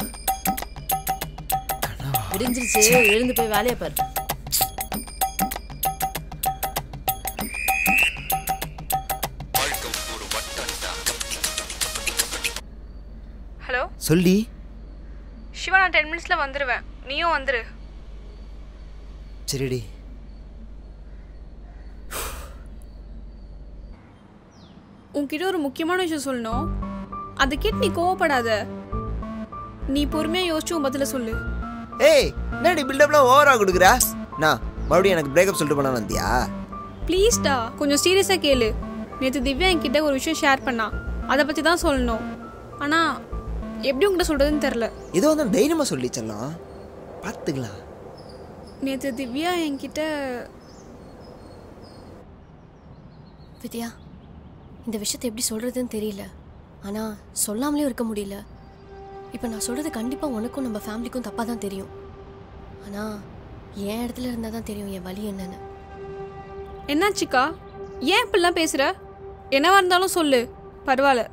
விடிஞ்சிருச்சு எழுந்து போய் வேலையை பாரு ஹலோ சொல்லி சிவா நான் டென் மினிட்ஸில் வந்துடுவேன் நீயும் வந்துரு சரிடி உன்கிட்ட ஒரு முக்கியமான விஷயம் சொல்லணும் அதை கேட்டு நீ கோவப்படாத நீ பொறுமையாக யோசிச்சு உன் பதில சொல்லு ஏய் என்னடி பில்டப்லாம் ஓவராக கொடுக்குற நான் மறுபடியும் எனக்கு பிரேக்கப் சொல்லிட்டு பண்ண வந்தியா ப்ளீஸ்டா கொஞ்சம் சீரியஸாக கேளு நேற்று திவ்யா என்கிட்ட ஒரு விஷயம் ஷேர் பண்ணா அதை பற்றி தான் சொல்லணும் ஆனால் எப்படி உங்கள்கிட்ட சொல்கிறதுன்னு தெரில ஏதோ வந்து தைரியமாக சொல்லி செல்லம் பார்த்துக்கலாம் நேற்று திவ்யா என்கிட்ட வித்யா இந்த விஷயத்தை எப்படி சொல்றதுன்னு தெரியல ஆனா சொல்லாமலே இருக்க முடியல இப்போ நான் சொல்றது கண்டிப்பா உனக்கும் நம்ம ஃபேமிலிக்கும் தப்பா தான் தெரியும் ஆனா என் இடத்துல இருந்தா தான் தெரியும் என் வலி என்னன்னு என்னாச்சுக்கா ஏன் இப்படிலாம் பேசுகிற என்னவா இருந்தாலும் சொல்லு பரவாயில்ல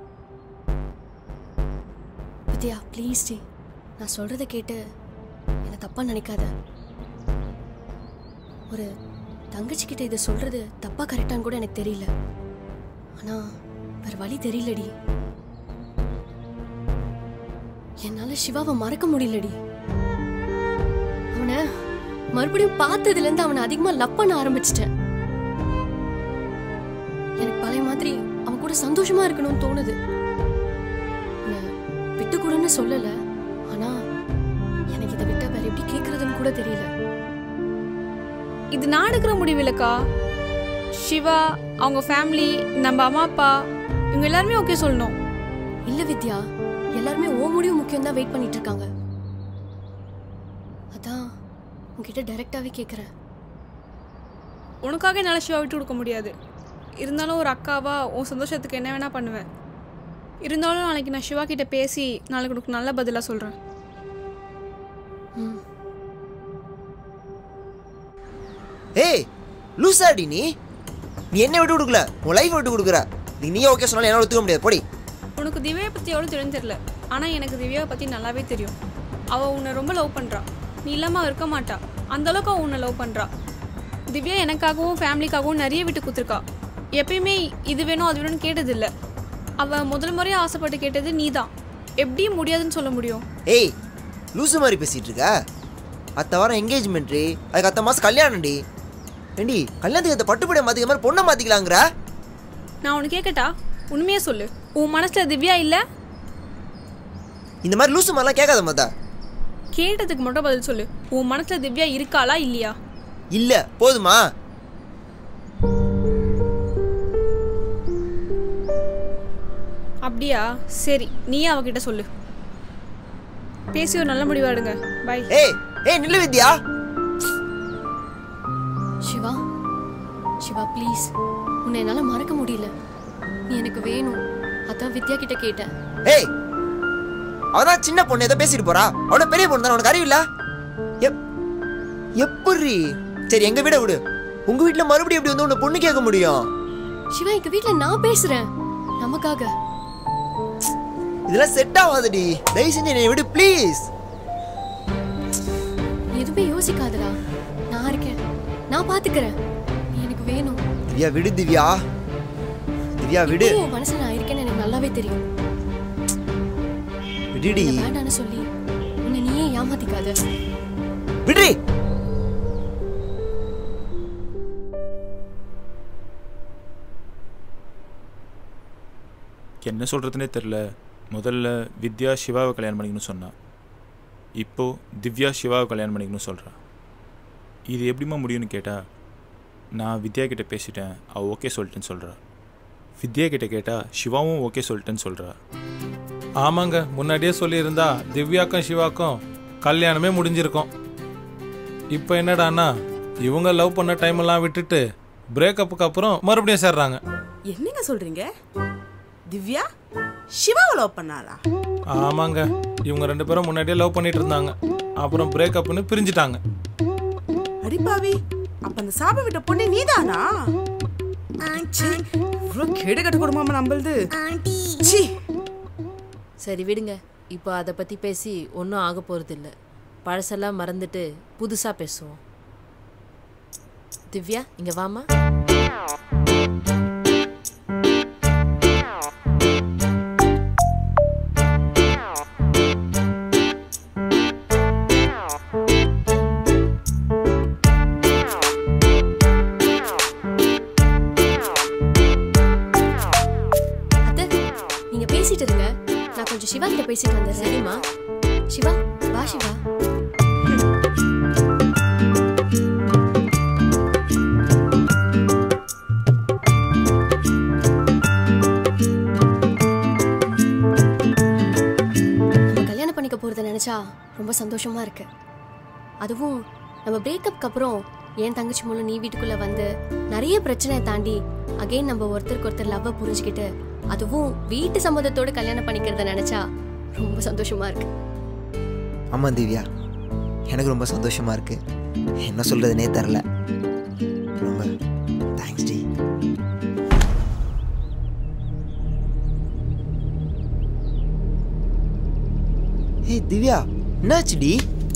வித்யா ப்ளீஸ் டி நான் சொல்றதை கேட்டு என்னை தப்பா நினைக்காத ஒரு தங்கச்சி கிட்ட இதை சொல்றது தப்பா கரெக்டான்னு கூட எனக்கு தெரியல ஆனா வேற வழி தெரியலடி என்னால சிவாவை மறக்க முடியலடி அவனை மறுபடியும் பார்த்ததுல இருந்து அவனை அதிகமா லவ் பண்ண ஆரம்பிச்சிட்டேன் எனக்கு பழைய மாதிரி அவன் கூட சந்தோஷமா இருக்கணும்னு தோணுது உன்னை விட்டு கூடன்னு சொல்லல ஆனா எனக்கு இதை விட்டா வேற எப்படி கேக்குறதுன்னு கூட தெரியல இது நான் எடுக்கிற முடிவு இல்லைக்கா சிவா அவங்க ஃபேமிலி நம்ம அம்மா அப்பா இவங்க எல்லாருமே ஓகே சொல்லணும் இல்ல வித்யா எல்லாருமே ஓ முடிவு முக்கியம் தான் வெயிட் பண்ணிட்டு இருக்காங்க அதான் உன்கிட்ட டைரக்டாவே கேக்குறேன் உனக்காக என்னால் சிவா விட்டு கொடுக்க முடியாது இருந்தாலும் ஒரு அக்காவா உன் சந்தோஷத்துக்கு என்ன வேணா பண்ணுவேன் இருந்தாலும் நாளைக்கு நான் சிவா கிட்ட பேசி நாளைக்கு உனக்கு நல்ல பதிலாக சொல்கிறேன் ம் ஏய் லூசாடி நீ நீ என்ன விட்டு கொடுக்கல உன் லைஃப் விட்டு கொடுக்குற நீ நீ ஓகே சொன்னாலும் என்னால் ஒத்துக்க முடியாது போடி உனக்கு உனக்கு திவ்யாவை பற்றி எவ்வளோ தெரியும் தெரியல ஆனால் எனக்கு திவ்யாவை பற்றி நல்லாவே தெரியும் அவள் உன்னை ரொம்ப லவ் பண்ணுறா நீ இல்லாமல் இருக்க மாட்டா அந்த அளவுக்கு அவள் உன்னை லவ் பண்ணுறா திவ்யா எனக்காகவும் ஃபேமிலிக்காகவும் நிறைய விட்டு கொடுத்துருக்கா எப்பயுமே இது வேணும் அது வேணும்னு கேட்டதில்ல அவள் முதல் முறையாக ஆசைப்பட்டு கேட்டது நீ தான் எப்படி முடியாதுன்னு சொல்ல முடியும் ஏய் லூசு மாதிரி பேசிட்டு இருக்க அத்த வாரம் என்கேஜ்மெண்ட்டு அதுக்கு அத்த மாதம் கல்யாணம்டி ஏண்டி கல்யாணத்துக்கு அந்த பட்டுப்படைய மாற்றிக்க மாதிரி பொண்ணை மாற்றிக்கலாங்கிற நான் உனக்கு கேட்கட்டா உண்மையே சொல்லு உன் மனசில் திவ்யா இல்லை இந்த மாதிரி லூசு மாதிரிலாம் கேட்காத மதா கேட்டதுக்கு மட்டும் பதில் சொல்லு உன் மனசில் திவ்யா இருக்காளா இல்லையா இல்லை போதுமா அப்படியா சரி நீயே அவகிட்ட சொல்லு பேசி ஒரு நல்ல முடிவா எடுங்க பை ஏய் ஏய் நில்லு வித்யா சிவா சிவா ப்ளீஸ் உன்னை என்னால் மறக்க முடியல நீ எனக்கு வேணும் அதான் வித்யா கிட்ட கேட்டேன் ஏய் அவதான் சின்ன பொண்ணு ஏதோ பேசிட்டு போறா அவன பெரிய பொண்ணு தானே உனக்கு அறிவு இல்ல எப் எப்படி சரி எங்க வீட விடு உங்க வீட்ல மறுபடியும் எப்படி வந்து உன்னை பொண்ணு கேட்க முடியும் சிவா எங்க வீட்ல நான் பேசுறேன் நமக்காக இதெல்லாம் செட் ஆகாதுடி தயவு செஞ்சு என்னை விடு ப்ளீஸ் நீ எதுவுமே யோசிக்காதடா நான் இருக்கேன் நான் பாத்துக்கிறேன் நீ எனக்கு வேணும் திவ்யா விடு திவ்யா திவ்யா விடு இப்பவும் உன் மனசுல நான் இருக்கேன்னு எனக்கு நல்லாவே தெரியும் விடுடி என்ன வேண்டாம்னு சொல்லி உன்னை நீயே ஏமாத்திக்காத விடுடி என்ன சொல்கிறதுனே தெரில முதல்ல வித்யா சிவாவை கல்யாணம் பண்ணிக்கணும்னு சொன்னா இப்போ திவ்யா சிவாவை கல்யாணம் பண்ணிக்கணும்னு சொல்கிறா இது எப்படிம்மா முடியும்னு கேட்டால் நான் வித்யா கிட்ட பேசிட்டேன் அவள் ஓகே சொல்லிட்டேன்னு சொல்கிறா வித்யா கிட்ட கேட்டால் சிவாவும் ஓகே சொல்லிட்டேன்னு சொல்கிறா ஆமாங்க முன்னாடியே சொல்லியிருந்தா திவ்யாக்கும் சிவாக்கும் கல்யாணமே முடிஞ்சிருக்கும் இப்போ என்னடான்னா இவங்க லவ் பண்ண டைம் எல்லாம் விட்டுட்டு பிரேக்கப்புக்கு அப்புறம் மறுபடியும் சேர்றாங்க என்னங்க சொல்றீங்க திவ்யா சிவாவை லவ் பண்ணாளா ஆமாங்க இவங்க ரெண்டு பேரும் முன்னாடியே லவ் பண்ணிட்டு இருந்தாங்க அப்புறம் பிரேக்கப்னு பிரிஞ்சிட்டாங்க அடிப்பாவி அப்ப அந்த சாப விட்ட பொண்ணு நீதானா ச்சீ, இவ்ளோ கேடு கட்ட குடும்பமா நம்மளுது ச்சீ சரி விடுங்க இப்போ அதை பற்றி பேசி ஒன்றும் ஆக போகிறதில்ல பழசெல்லாம் மறந்துட்டு புதுசாக பேசுவோம் திவ்யா இங்கே வாமா அத்தை நீங்க பேசிட்டு இருங்க நான் கொஞ்சம் சிவா கிட்ட பேசிட்டு வந்துடுறேன் சரிம்மா சிவா வா சிவா நம்ம கல்யாணம் பண்ணிக்க போறத நினைச்சா ரொம்ப சந்தோஷமா இருக்கு அதுவும் நம்ம பிரேக்கப்க்கு அப்புறம் என் தங்கச்சி மூலம் நீ வீட்டுக்குள்ள வந்து நிறைய பிரச்சனையை தாண்டி அகைன் நம்ம ஒருத்தருக்கு ஒருத்தர் லவ்வை புரிஞ்சுக்கிட்டு அதுவும் வீட்டு சம்மதத்தோட கல்யாணம் பண்ணிக்கிறத நினைச்சா ரொம்ப சந்தோஷமா இருக்கு ஆமாம் திவ்யா எனக்கு ரொம்ப சந்தோஷமா இருக்கு என்ன சொல்றதுனே தெரில ரொம்ப தேங்க்ஸ் டி ஏய் திவ்யா என்னாச்சுடி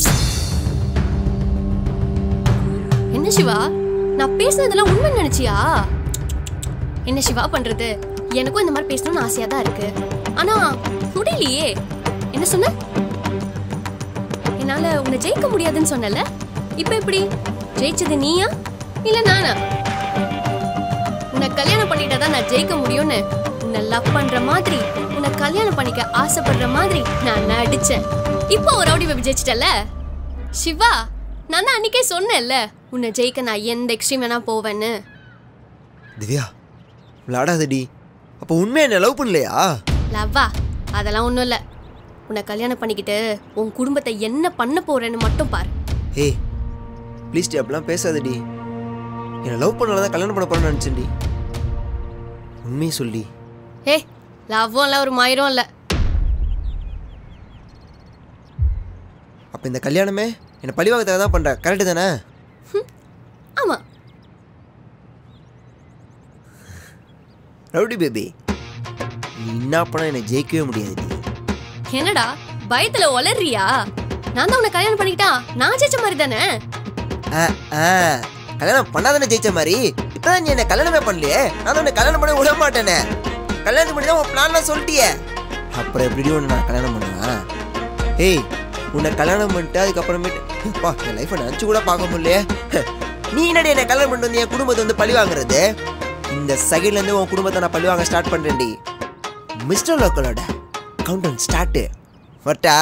என்ன சிவா நான் பேசுனதெல்லாம் உண்மை நினைச்சியா என்ன சிவா பண்றது எனக்கும் இந்த மாதிரி பேசணும்னு ஆசையா தான் இருக்கு ஆனா முடியலையே என்ன சொன்ன என்னால உன்னை ஜெயிக்க முடியாதுன்னு சொன்னல இப்ப எப்படி ஜெயிச்சது நீயா இல்ல நானா உன்னை கல்யாணம் பண்ணிட்டா தான் நான் ஜெயிக்க முடியும்னு உன்னை லவ் பண்ற மாதிரி உன்னை கல்யாணம் பண்ணிக்க ஆசைப்படுற மாதிரி நான் நடிச்சேன் இப்போ ஒரு ரவுடி பேபி ஜெயிச்சிட்டல சிவா நான் தான் அன்னைக்கே சொன்னேன்ல உன்னை ஜெயிக்க நான் எந்த எக்ஸ்ட்ரீம் வேணா போவேன்னு திவ்யா விளாடாதடி அப்போ உண்மையை என்ன லவ் பண்ணலையா லவ்வா அதெல்லாம் ஒன்றும் இல்லை உன்னை கல்யாணம் பண்ணிக்கிட்டு உன் குடும்பத்தை என்ன பண்ண போறேன்னு மட்டும் பாரு ஏய் ப்ளீஸ் டி அப்படிலாம் பேசாதடி என்னை லவ் பண்ணல தான் கல்யாணம் பண்ண போறேன்னு நினச்சேன்டி உண்மையை சொல்லி ஏ லவ்வும் இல்லை ஒரு மயிரும் இல்லை அப்போ இந்த கல்யாணமே என்னை பழிவாகத்தாக தான் பண்ணுற கரெக்டு தானே ஆமா ரவுடி பேபி நீ என்ன பண்ண என்னை ஜெயிக்கவே முடியாது என்னடா பயத்துல ஒளர்றியா நான் தான் உன்னை கல்யாணம் பண்ணிக்கிட்டா நான் ஜெயிச்ச மாதிரி தானே ஆ, ஆ, கல்யாணம் பண்ணாதானே ஜெயிச்ச மாதிரி இப்பதான் நீ என்ன கல்யாணமே பண்ணலையே நான் உன்னை கல்யாணம் பண்ண விட மாட்டேனே கல்யாணம் பண்ணி தான் உன் பிளான்லாம் சொல்லிட்டியே அப்புறம் எப்படி உன்னை நான் கல்யாணம் பண்ணுவேன் ஏய் உன்னை கல்யாணம் பண்ணிட்டு அதுக்கப்புறமேட்டு அப்பா என் லைஃப்பை நினச்சி கூட பார்க்க முடியலையே நீ என்னடி என்ன கல்யாணம் பண்ணிட்டு வந்து என் குடும்பத்தை வந்து பழி வாங்குறது இந்த செகண்ட்ல இருந்து உன் குடும்பத்தை நான் பழி வாங்க ஸ்டார்ட் பண்றேன்டி மிஸ்டர் லோக்கலோட கவுண்ட் ஸ்டார்ட் வரட்டா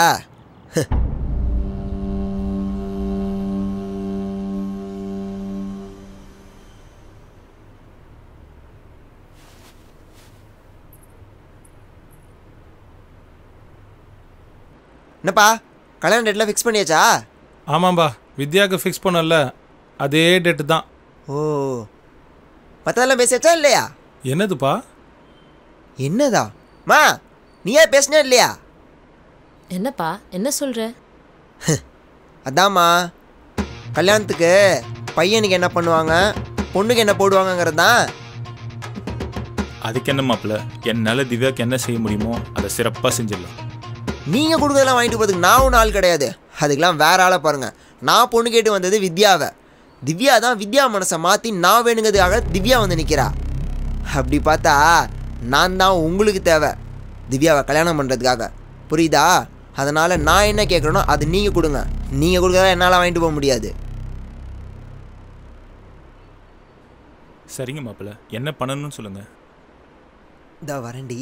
என்னப்பா கல்யாண டேட்லாம் ஃபிக்ஸ் பண்ணியாச்சா ஆமாம்பா வித்யாவுக்கு ஃபிக்ஸ் பண்ணல அதே டேட்டு தான் ஓ மற்றதெல்லாம் பேசியாச்சா இல்லையா என்னதுப்பா என்னதா மா நீயே பேசினே இல்லையா என்னப்பா என்ன சொல்ற அதாம்மா கல்யாணத்துக்கு பையனுக்கு என்ன பண்ணுவாங்க பொண்ணுக்கு என்ன போடுவாங்கங்கிறது தான் அதுக்கு என்ன மாப்பிள்ள என்னால் திவ்யாக்கு என்ன செய்ய முடியுமோ அதை சிறப்பாக செஞ்சிடலாம் நீங்கள் கொடுக்கறதெல்லாம் வாங்கிட்டு போகிறதுக்கு நான் ஒன்றும் ஆள் கிடையாது அதுக்கெல்லாம் வேற ஆளை பாருங்க நான் பொண்ணு கேட்டு வந்தது வித்யாவை திவ்யா தான் வித்யா மனசை மாற்றி நான் வேணுங்கிறதுக்காக திவ்யா வந்து நிற்கிறா அப்படி பார்த்தா நான் தான் உங்களுக்கு தேவை திவ்யாவை கல்யாணம் பண்ணுறதுக்காக புரியுதா அதனால் நான் என்ன கேட்குறேனோ அது நீங்கள் கொடுங்க நீங்கள் கொடுக்குறதா என்னால் வாங்கிட்டு போக முடியாது சரிங்க மாப்பிள்ள என்ன பண்ணணும்னு சொல்லுங்கள் இதா வரேன்டி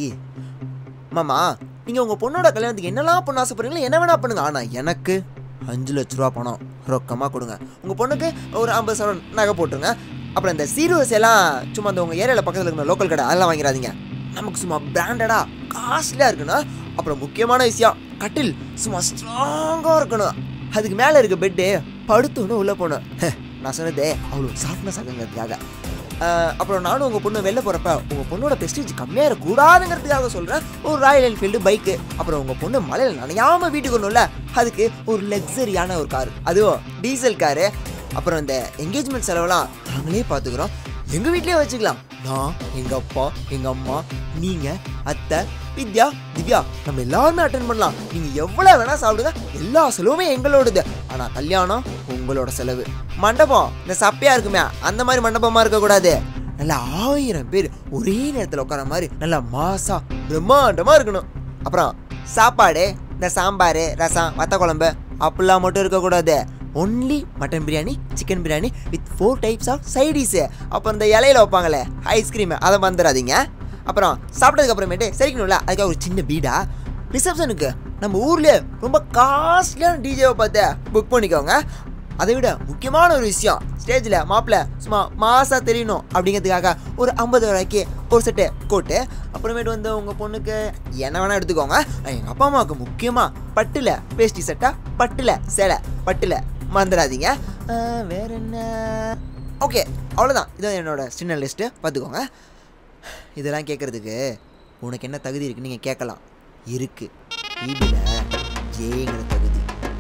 மாமா நீங்கள் உங்கள் பொண்ணோட கல்யாணத்துக்கு என்னெல்லாம் பண்ண ஆசைப்படுறீங்களோ என்ன வேணா பண்ணுங்க ஆனால் எனக்கு அஞ்சு லட்ச ரூபா பணம் ரொக்கமாக கொடுங்க உங்கள் பொண்ணுக்கு ஒரு ஐம்பது சவரன் நகை போட்டுருங்க அப்புறம் இந்த சீர்வரிசை எல்லாம் சும்மா அந்த உங்கள் ஏரியாவில் பக்கத்தில் இருக்கிற லோக்கல் கடை அதெல்லாம் வாங்கிடாதீங்க நமக்கு சும்மா பிராண்டடாக காஸ்ட்லியாக இருக்கணும் அப்புறம் முக்கியமான விஷயம் கட்டில் சும்மா ஸ்ட்ராங்காக இருக்கணும் அதுக்கு மேலே இருக்க பெட்டு படுத்தோன்னு உள்ளே போகணும் நான் சொன்னதே அவ்வளோ சாஃப்ட்னஸ் ஆகுங்கிறதுக்காக ஆஹ் அப்புறம் நானும் உங்கள் பொண்ணு வெளில போகிறப்ப உங்கள் பொண்ணோட பெஸ்டேஜ் கம்மியாக இருக்கக்கூடாதுங்கிறதுக்காக சொல்கிறேன் ஒரு ராயல் என்ஃபீல்டு பைக்கு அப்புறம் உங்கள் பொண்ணு மலையில் நனையாமல் வீட்டுக்கு வரணும்ல அதுக்கு ஒரு லக்ஸரியான ஒரு கார் அதுவும் டீசல் காரு அப்புறம் இந்த என்கேஜ்மெண்ட் செலவெல்லாம் நாங்களே பார்த்துக்குறோம் எங்கள் வீட்லயே வச்சுக்கலாம் நான் எங்கள் அப்பா எங்கள் அம்மா நீங்கள் அத்தை வித்யா திவ்யா நம்ம எல்லாருமே அட்டன் பண்ணலாம் நீங்கள் எவ்வளோ வேணால் சாப்பிடுங்க எல்லா செலவுமே எங்களோடது ஆனால் கல்யாணம் உங்களோட செலவு மண்டபம் இந்த சப்பையாக இருக்குமே அந்த மாதிரி மண்டபமாக இருக்கக்கூடாது நல்லா ஆயிரம் பேர் ஒரே நேரத்தில் உட்கார மாதிரி நல்லா மாசா பிரம்மாண்டமாக இருக்கணும் அப்புறம் சாப்பாடு இந்த சாம்பார் ரசம் வத்த குழம்பு அப்படிலாம் மட்டும் இருக்கக்கூடாது only mutton biryani chicken biryani with four types of side dish அப்புறம் இந்த இலையில வைப்பாங்களே ஐஸ்கிரீம் அதை மறந்துடாதீங்க அப்புறம் சாப்பிட்டதுக்கு அப்புறமேட்டு சரிக்கணும்ல அதுக்காக ஒரு சின்ன பீடா ரிசப்ஷனுக்கு நம்ம ஊர்லேயே ரொம்ப காஸ்ட்லியான டிஜேவை பார்த்து புக் பண்ணிக்கோங்க அதை விட முக்கியமான ஒரு விஷயம் ஸ்டேஜில் மாப்பிள்ளை சும்மா மாசா தெரியணும் அப்படிங்கிறதுக்காக ஒரு ஐம்பது ரூபாய்க்கு ஒரு செட்டு கோட்டு அப்புறமேட்டு வந்து உங்கள் பொண்ணுக்கு என்ன வேணால் எடுத்துக்கோங்க எங்கள் அப்பா அம்மாவுக்கு முக்கியமாக பட்டில் வேஷ்டி சட்டை பட்டில் சேலை பட்டில் மறந்துடாதீங்க ஆஹ், வேற என்ன ஓகே அவ்வளோதான் இதான் என்னோட சின்ன லிஸ்ட்டு பார்த்துக்கோங்க இதெல்லாம் கேட்குறதுக்கு உனக்கு என்ன தகுதி இருக்குன்னு நீங்கள் கேட்கலாம் இருக்கு ஈபியில் ஜேங்கிற தகுதி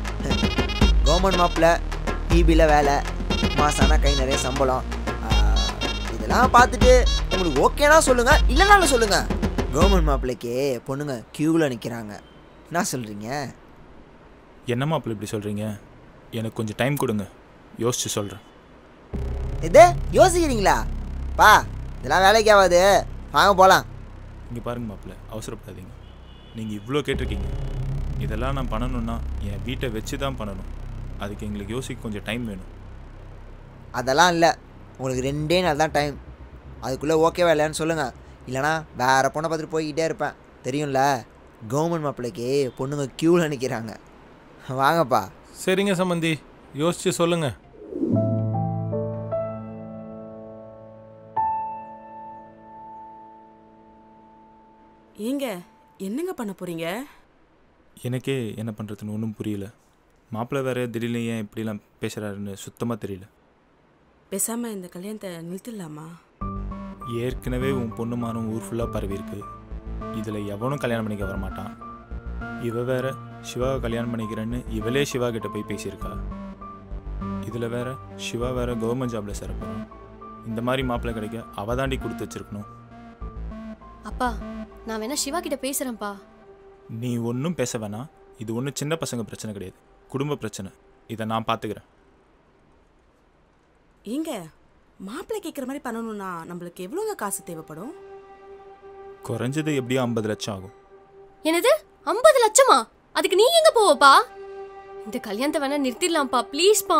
கவர்மெண்ட் மாப்பில் ஈபியில் வேலை மாசானா கை நிறைய சம்பளம் ஆஹ், இதெல்லாம் பார்த்துட்டு உங்களுக்கு ஓகேனா சொல்லுங்கள் இல்லைனாலும் சொல்லுங்கள் கவர்மெண்ட் மாப்பிள்ளைக்கு பொண்ணுங்க க்யூவில் நிற்கிறாங்க என்ன சொல்கிறீங்க என்ன மாப்பிள்ள இப்படி சொல்கிறீங்க எனக்கு கொஞ்சம் டைம் கொடுங்க யோசிச்சு சொல்கிறேன் இது யோசிக்கிறீங்களா பா இதெல்லாம் வேலைக்கு ஆகாது வாங்க போகலாம் இங்கே பாருங்க மாப்பிள்ள அவசரப்படாதீங்க நீங்கள் இவ்வளோ கேட்டிருக்கீங்க இதெல்லாம் நான் பண்ணணும்னா என் வீட்டை வச்சு தான் பண்ணணும் அதுக்கு எங்களுக்கு யோசிக்க கொஞ்சம் டைம் வேணும் அதெல்லாம் இல்லை உங்களுக்கு ரெண்டே நாள் தான் டைம் அதுக்குள்ளே ஓகேவா இல்லைன்னு சொல்லுங்கள் இல்லைனா வேற பொண்ணை பார்த்துட்டு போய்கிட்டே இருப்பேன் தெரியும்ல கவர்மெண்ட் மாப்பிள்ளைக்கு பொண்ணுங்க க்யூவில் நிற்கிறாங்க வாங்கப்பா சரிங்க சம்மந்தி யோசிச்சு சொல்லுங்க ஏங்க என்னங்க பண்ண போறீங்க எனக்கே என்ன பண்ணுறதுன்னு ஒன்றும் புரியல மாப்பிள்ளை வேற திடீர்னு ஏன் இப்படிலாம் பேசுகிறாருன்னு சுத்தமாக தெரியல பேசாம இந்த கல்யாணத்தை நிறுத்திடலாமா ஏற்கனவே உன் பொண்ணு மானம் ஊர் ஃபுல்லாக பரவி இருக்கு இதில் எவனும் கல்யாணம் பண்ணிக்க வரமாட்டான் இவ வேற சிவாவை கல்யாணம் பண்ணிக்கிறேன்னு இவளே சிவா கிட்ட போய் பேசியிருக்கா இதில் வேற சிவா வேற கவர்மெண்ட் ஜாப்ல சேர போகிறான் இந்த மாதிரி மாப்பிள்ளை கிடைக்க அவ தாண்டி கொடுத்து வச்சிருக்கணும் அப்பா நான் வேணா சிவா கிட்ட பேசுறேன்ப்பா நீ ஒன்றும் பேச வேணாம் இது ஒன்றும் சின்ன பசங்க பிரச்சனை கிடையாது குடும்ப பிரச்சனை இதை நான் பார்த்துக்கிறேன் ஏங்க மாப்பிள்ளை கேட்குற மாதிரி பண்ணணும்னா நம்மளுக்கு எவ்வளோங்க காசு தேவைப்படும் குறைஞ்சது எப்படியும் ஐம்பது லட்சம் ஆகும் என்னது ஐம்பது லட்சமா அதுக்கு நீ எங்க போவப்பா இந்த கல்யாணத்தை வேணா நிறுத்திடலாம்ப்பா ப்ளீஸ்ப்பா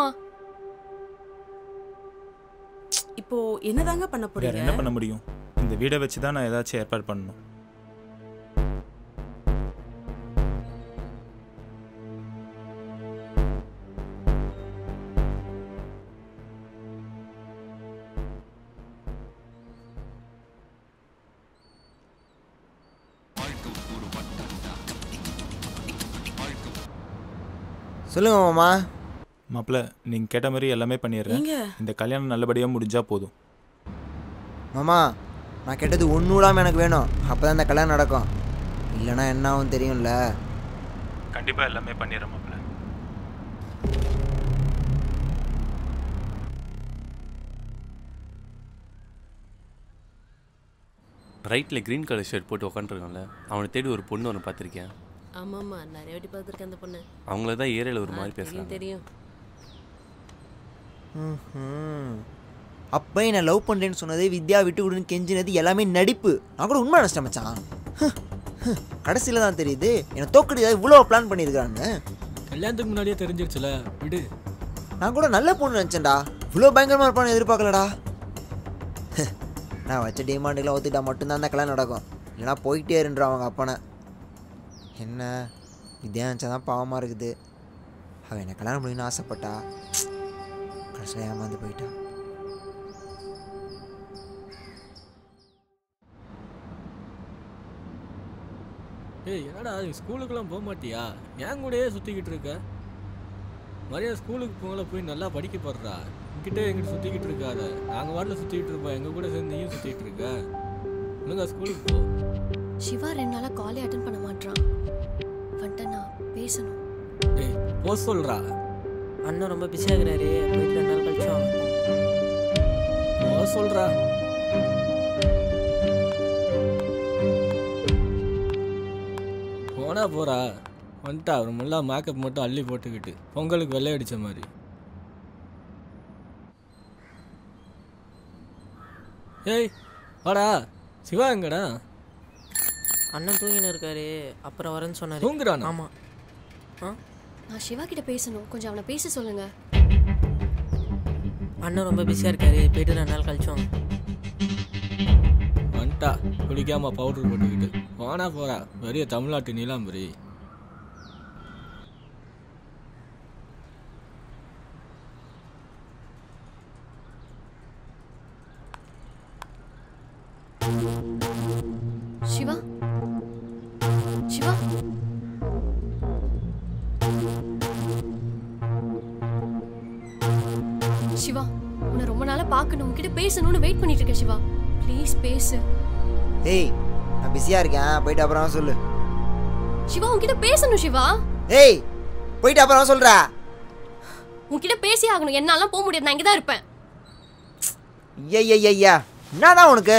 இப்போ என்னதாங்க பண்ண வேற என்ன போறீங்க பண்ண முடியும் இந்த வீடை வச்சு தான் நான் ஏதாச்சும் ஏற்பாடு பண்ணணும் சொல்லுங்க மாமா மாப்பிள்ள நீங்கள் கேட்ட மாதிரி எல்லாமே பண்ணிடுறேன் ஏங்க இந்த கல்யாணம் நல்லபடியாக முடிஞ்சால் போதும் மாமா நான் கேட்டது ஒன்று விடாமல் எனக்கு வேணும் அப்போ தான் இந்த கல்யாணம் நடக்கும் இல்லைன்னா என்ன ஆகும் தெரியும்ல கண்டிப்பாக எல்லாமே பண்ணிடுறேன் மாப்பிள்ள ரைட்டில் க்ரீன் கலர் ஷர்ட் போட்டு உட்காந்துருக்கான்ல அவனை தேடி ஒரு பொண்ணு ஒன்று பார்த்துருக்கேன் ஆமாம்மா நிறைய வாட்டி பார்த்துருக்கேன் அந்த பொண்ணு அவங்கள தான் ஏரியாவில் ஒரு மாதிரி ஆ, தெரியும் பேசுகிறாங்க தெரியும் ம்ஹும். அப்பயும் நான் லவ் பண்ணுறேன்னு சொன்னது வித்யா விட்டு விடுன்னு கெஞ்சினது எல்லாமே நடிப்பு நான் கூட உண்மை நினச்சிட்டேன் மச்சான் கடைசியில் தான் தெரியுது என்னை தோக்கடி இவ்வளோ பிளான் பண்ணியிருக்கான்னு கல்யாணத்துக்கு முன்னாடியே தெரிஞ்சிருச்சுல விடு நான் கூட நல்ல பொண்ணு நினச்சேன்டா இவ்வளோ பயங்கரமாக இருப்பான்னு எதிர்பார்க்கலடா நான் வச்ச டிமாண்டுக்கெலாம் ஒத்துக்கிட்டா மட்டும்தான் அந்த கல்யாணம் நடக்கும் இல்லைனா போயிட்டே இருன்றா அவங்க அப்பனை என்ன வித்யா நினச்சா தான் பாவமாக இருக்குது அவன் என்னை கல்யாணம் பண்ணணும்னு ஆசைப்பட்டா கடைசியில் ஏமாந்து போயிட்டா ஏய் என்னடா நீ ஸ்கூலுக்குலாம் போக மாட்டியா என் கூடயே சுற்றிக்கிட்டு இருக்க மரியாதை ஸ்கூலுக்கு போகல போய் நல்லா படிக்க போடுறா இங்கிட்ட எங்கிட்ட சுற்றிக்கிட்டு இருக்காத நாங்கள் வாட்டில் சுற்றிக்கிட்டு இருப்போம் எங்கள் கூட சேர்ந்து நீயும் சுற்றிக்கிட்டு இருக்க ஒழுங்கா ஸ்கூலுக்கு போ சிவா ரெண்டு நாளா காலே அட்டன் பண்ண மாட்டான் வந்துட்டு நான் பேசணும் ஏய் போ சொல்கிறா அண்ணன் ரொம்ப பிஸியாக இருக்கிறாரு போயிட்டு ரெண்டு நாள் கழிச்சு வாங்க. போ சொல்கிறா போனா போறா வந்துட்டா ஒரு முல்லா மேக்கப் மட்டும் அள்ளி போட்டுக்கிட்டு பொங்கலுக்கு வெள்ளை அடிச்ச மாதிரி ஏய் வாடா சிவா எங்கடா அண்ணன் தூங்கின்னு இருக்காரு அப்புறம் வரேன்னு சொன்னாரு தூங்குறானா? ஆமா ஆ நான் சிவா கிட்ட பேசணும் கொஞ்சம் அவனை பேச சொல்லுங்க அண்ணன் ரொம்ப பிஸியாக இருக்காரு போயிட்டு ரெண்டு நாள் கழிச்சு வாங்க வந்துட்டா குளிக்காம பவுடர் போட்டுக்கிட்டு போனா போறா பெரிய தமிழ்நாட்டு நீலாம்பரி சிவா சிவா சிவா உன்னை ரொம்ப நாளா பார்க்கணும் உன்கிட்ட பேசணும்னு வெயிட் பண்ணிட்டு இருக்கேன் சிவா ப்ளீஸ் பேசு ஏய் நான் பிஸியாக இருக்கேன் போயிட்டு அப்புறம் சொல்லு சிவா உன்கிட்ட பேசணும் சிவா ஏய் போயிட்டு அப்புறம் சொல்கிறா உன்கிட்ட பேசி ஆகணும் என்னாலாம் போக முடியாது நான் இங்கே தான் இருப்பேன் ஐயா ஐயா என்னதான் உனக்கு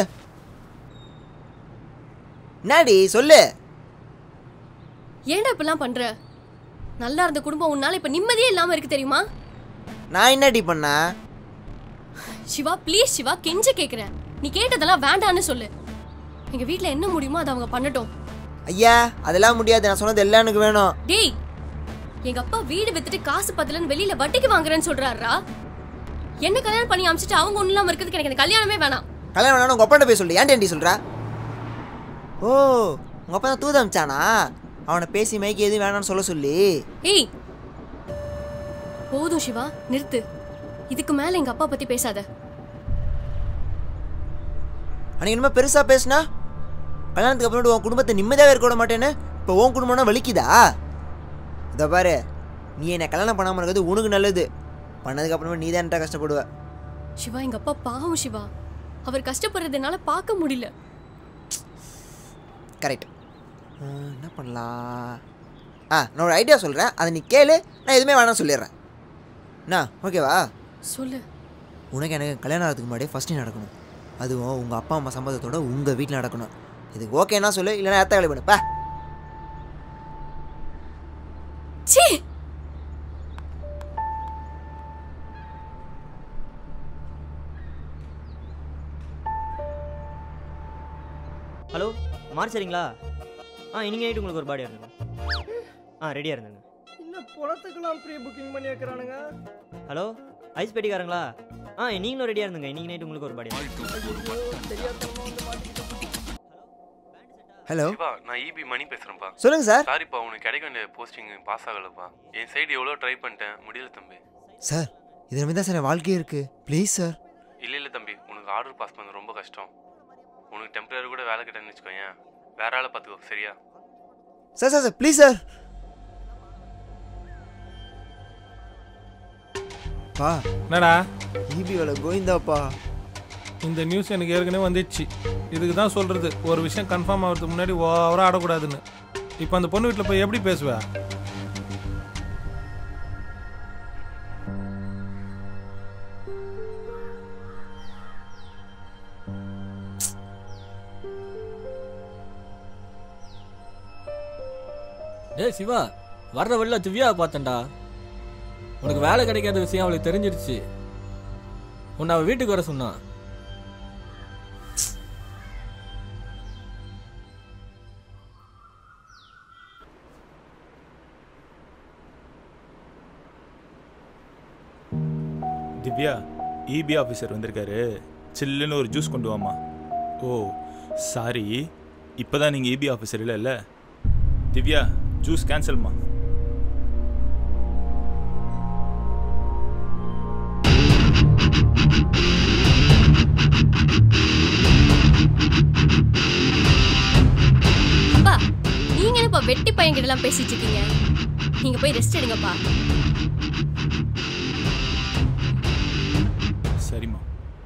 என்னடி சொல்லு ஏன்டா இப்படிலாம் பண்ற நல்லா இருந்த குடும்பம் உன்னால இப்ப நிம்மதியே இல்லாம இருக்கு தெரியுமா நான் என்னடி பண்ணேன் சிவா ப்ளீஸ் சிவா கெஞ்ச கேக்குறேன் நீ கேட்டதெல்லாம் வேண்டான்னு சொல்லு எங்க வீட்ல என்ன முடியுமோ அதை அவங்க பண்ணட்டும் ஐயா அதெல்லாம் முடியாது நான் சொன்னது எல்லாம் எனக்கு வேணும் டேய் எங்க அப்பா வீடு வித்துட்டு காசு பத்தலன்னு வெளியில வட்டிக்கு வாங்குறேன்னு சொல்றாரா என்ன கல்யாணம் பண்ணி அமிச்சிட்டு அவங்க ஒண்ணு இல்லாம இருக்கிறதுக்கு எனக்கு இந்த கல்யாணமே வேணாம் கல்யாணம் வேணாம் உங்கள் அப்பாட்ட போய் சொல்லு ஏன்டி சொல்ற ஓ உங்கள் அப்பா தான் தூது அமிச்சானா அவனை பேசி மைக்கு எதுவும் வேணாம்னு சொல்ல சொல்லி ஏய் போதும் சிவா நிறுத்து இதுக்கு மேல எங்க அப்பா பத்தி பேசாத அன்னைக்கு என்னமோ பெருசாக பேசுனா கல்யாணத்துக்கு அப்புறம் உன் குடும்பத்தை நிம்மதியாகவே இருக்க விட மாட்டேன்னு இப்போ உன் குடும்பம்னா வலிக்குதா இதை பாரு நீ என்னை கல்யாணம் பண்ணாமல் இருக்கிறது உனக்கு நல்லது பண்ணதுக்கு அப்புறமா நீ தான் கஷ்டப்படுவ சிவா எங்க அப்பா பாவம் சிவா அவர் கஷ்டப்படுறது என்னால பார்க்க முடியல கரெக்ட் என்ன பண்ணலாம் ஆ நான் ஒரு ஐடியா சொல்கிறேன் அதை நீ கேளு நான் எதுவுமே வேணாம் சொல்லிடுறேன் என்ன ஓகேவா சொல்லு உனக்கு எனக்கு கல்யாணம் ஆகிறதுக்கு முன்னாடி ஃபஸ்ட்டு நடக்கணும் அதுவும் உங்கள் அப்பா அம்மா சம்மதத்தோட உங்கள் வீட்டில் நடக்கணும் இதுக்கு ஓகேன்னா சொல்லு இல்லைன்னா ஏத்த வேலை பண்ணு பா ச்சீ ஹலோ மார்ச் சரிங்களா ஆ இன்னைக்கு நைட்டு உங்களுக்கு ஒரு பாடியாக இருந்துங்க ஆ ரெடியாக இருந்துங்க என்ன புலத்துக்கெல்லாம் ப்ரீ புக்கிங் பண்ணி வைக்கிறானுங்க ஹலோ ஐஸ் பெட்டிக்காரங்களா ஆ நீங்களும் ரெடியாக இருந்துங்க இன்னைக்கு நைட்டு உங்களுக்கு ஒரு பாடியாக ஹலோ சிவா நான் இபி மணி பேசுறேன்ப்பா சொல்லுங்க சார். சாரிப்பா உனக்கு கிடைக்க வேண்டிய போஸ்டிங் பாஸ் ஆகலப்பா என் சைடு எவ்வளோ ட்ரை பண்ணிட்டேன் முடியல தம்பி சார் இது மாதிரி தான் சார் என் வாழ்க்கையே இருக்குது ப்ளீஸ் சார் இல்ல இல்ல தம்பி உனக்கு ஆர்டர் பாஸ் பண்ண ரொம்ப கஷ்டம் உனக்கு டெம்பரரி கூட வேலை கிட்டேன்னு வச்சுக்கோயேன் வேற ஆளை பார்த்துக்கோ சரியா sir sir sir please sir பா என்னடா ஈபி வேலை கோவிந்தாப்பா இந்த நியூஸ் எனக்கு ஏற்கனவே வந்துடுச்சு இதுக்கு தான் சொல்கிறது ஒரு விஷயம் கன்ஃபார்ம் ஆகிறதுக்கு முன்னாடி ஓவராக ஆடக்கூடாதுன்னு இப்போ அந்த பொண்ணு வீட்டில் போய் எப்படி பேசுவ டேய் சிவா வர்ற வழியில திவ்யாவை பார்த்தேன்டா உனக்கு வேலை கிடைக்காத விஷயம் அவளுக்கு தெரிஞ்சிருச்சு உன்னை அவள் வீட்டுக்கு வர சொன்னான் திவ்யா இபி ஆஃபீஸர் வந்திருக்காரு சில்லுன்னு ஒரு ஜூஸ் கொண்டு வாமா ஓ சாரி இப்போ தான் நீங்கள் இபி ஆஃபீஸர் இல்லைல்ல திவ்யா ஜூஸ் கேன்சல்மா அப்பா நீங்க என்னப்பா வெட்டி பையன் கிட்ட எல்லாம் பேசிட்டு இருக்கீங்க நீங்க போய் ரெஸ்ட் எடுங்கப்பா சரிம்மா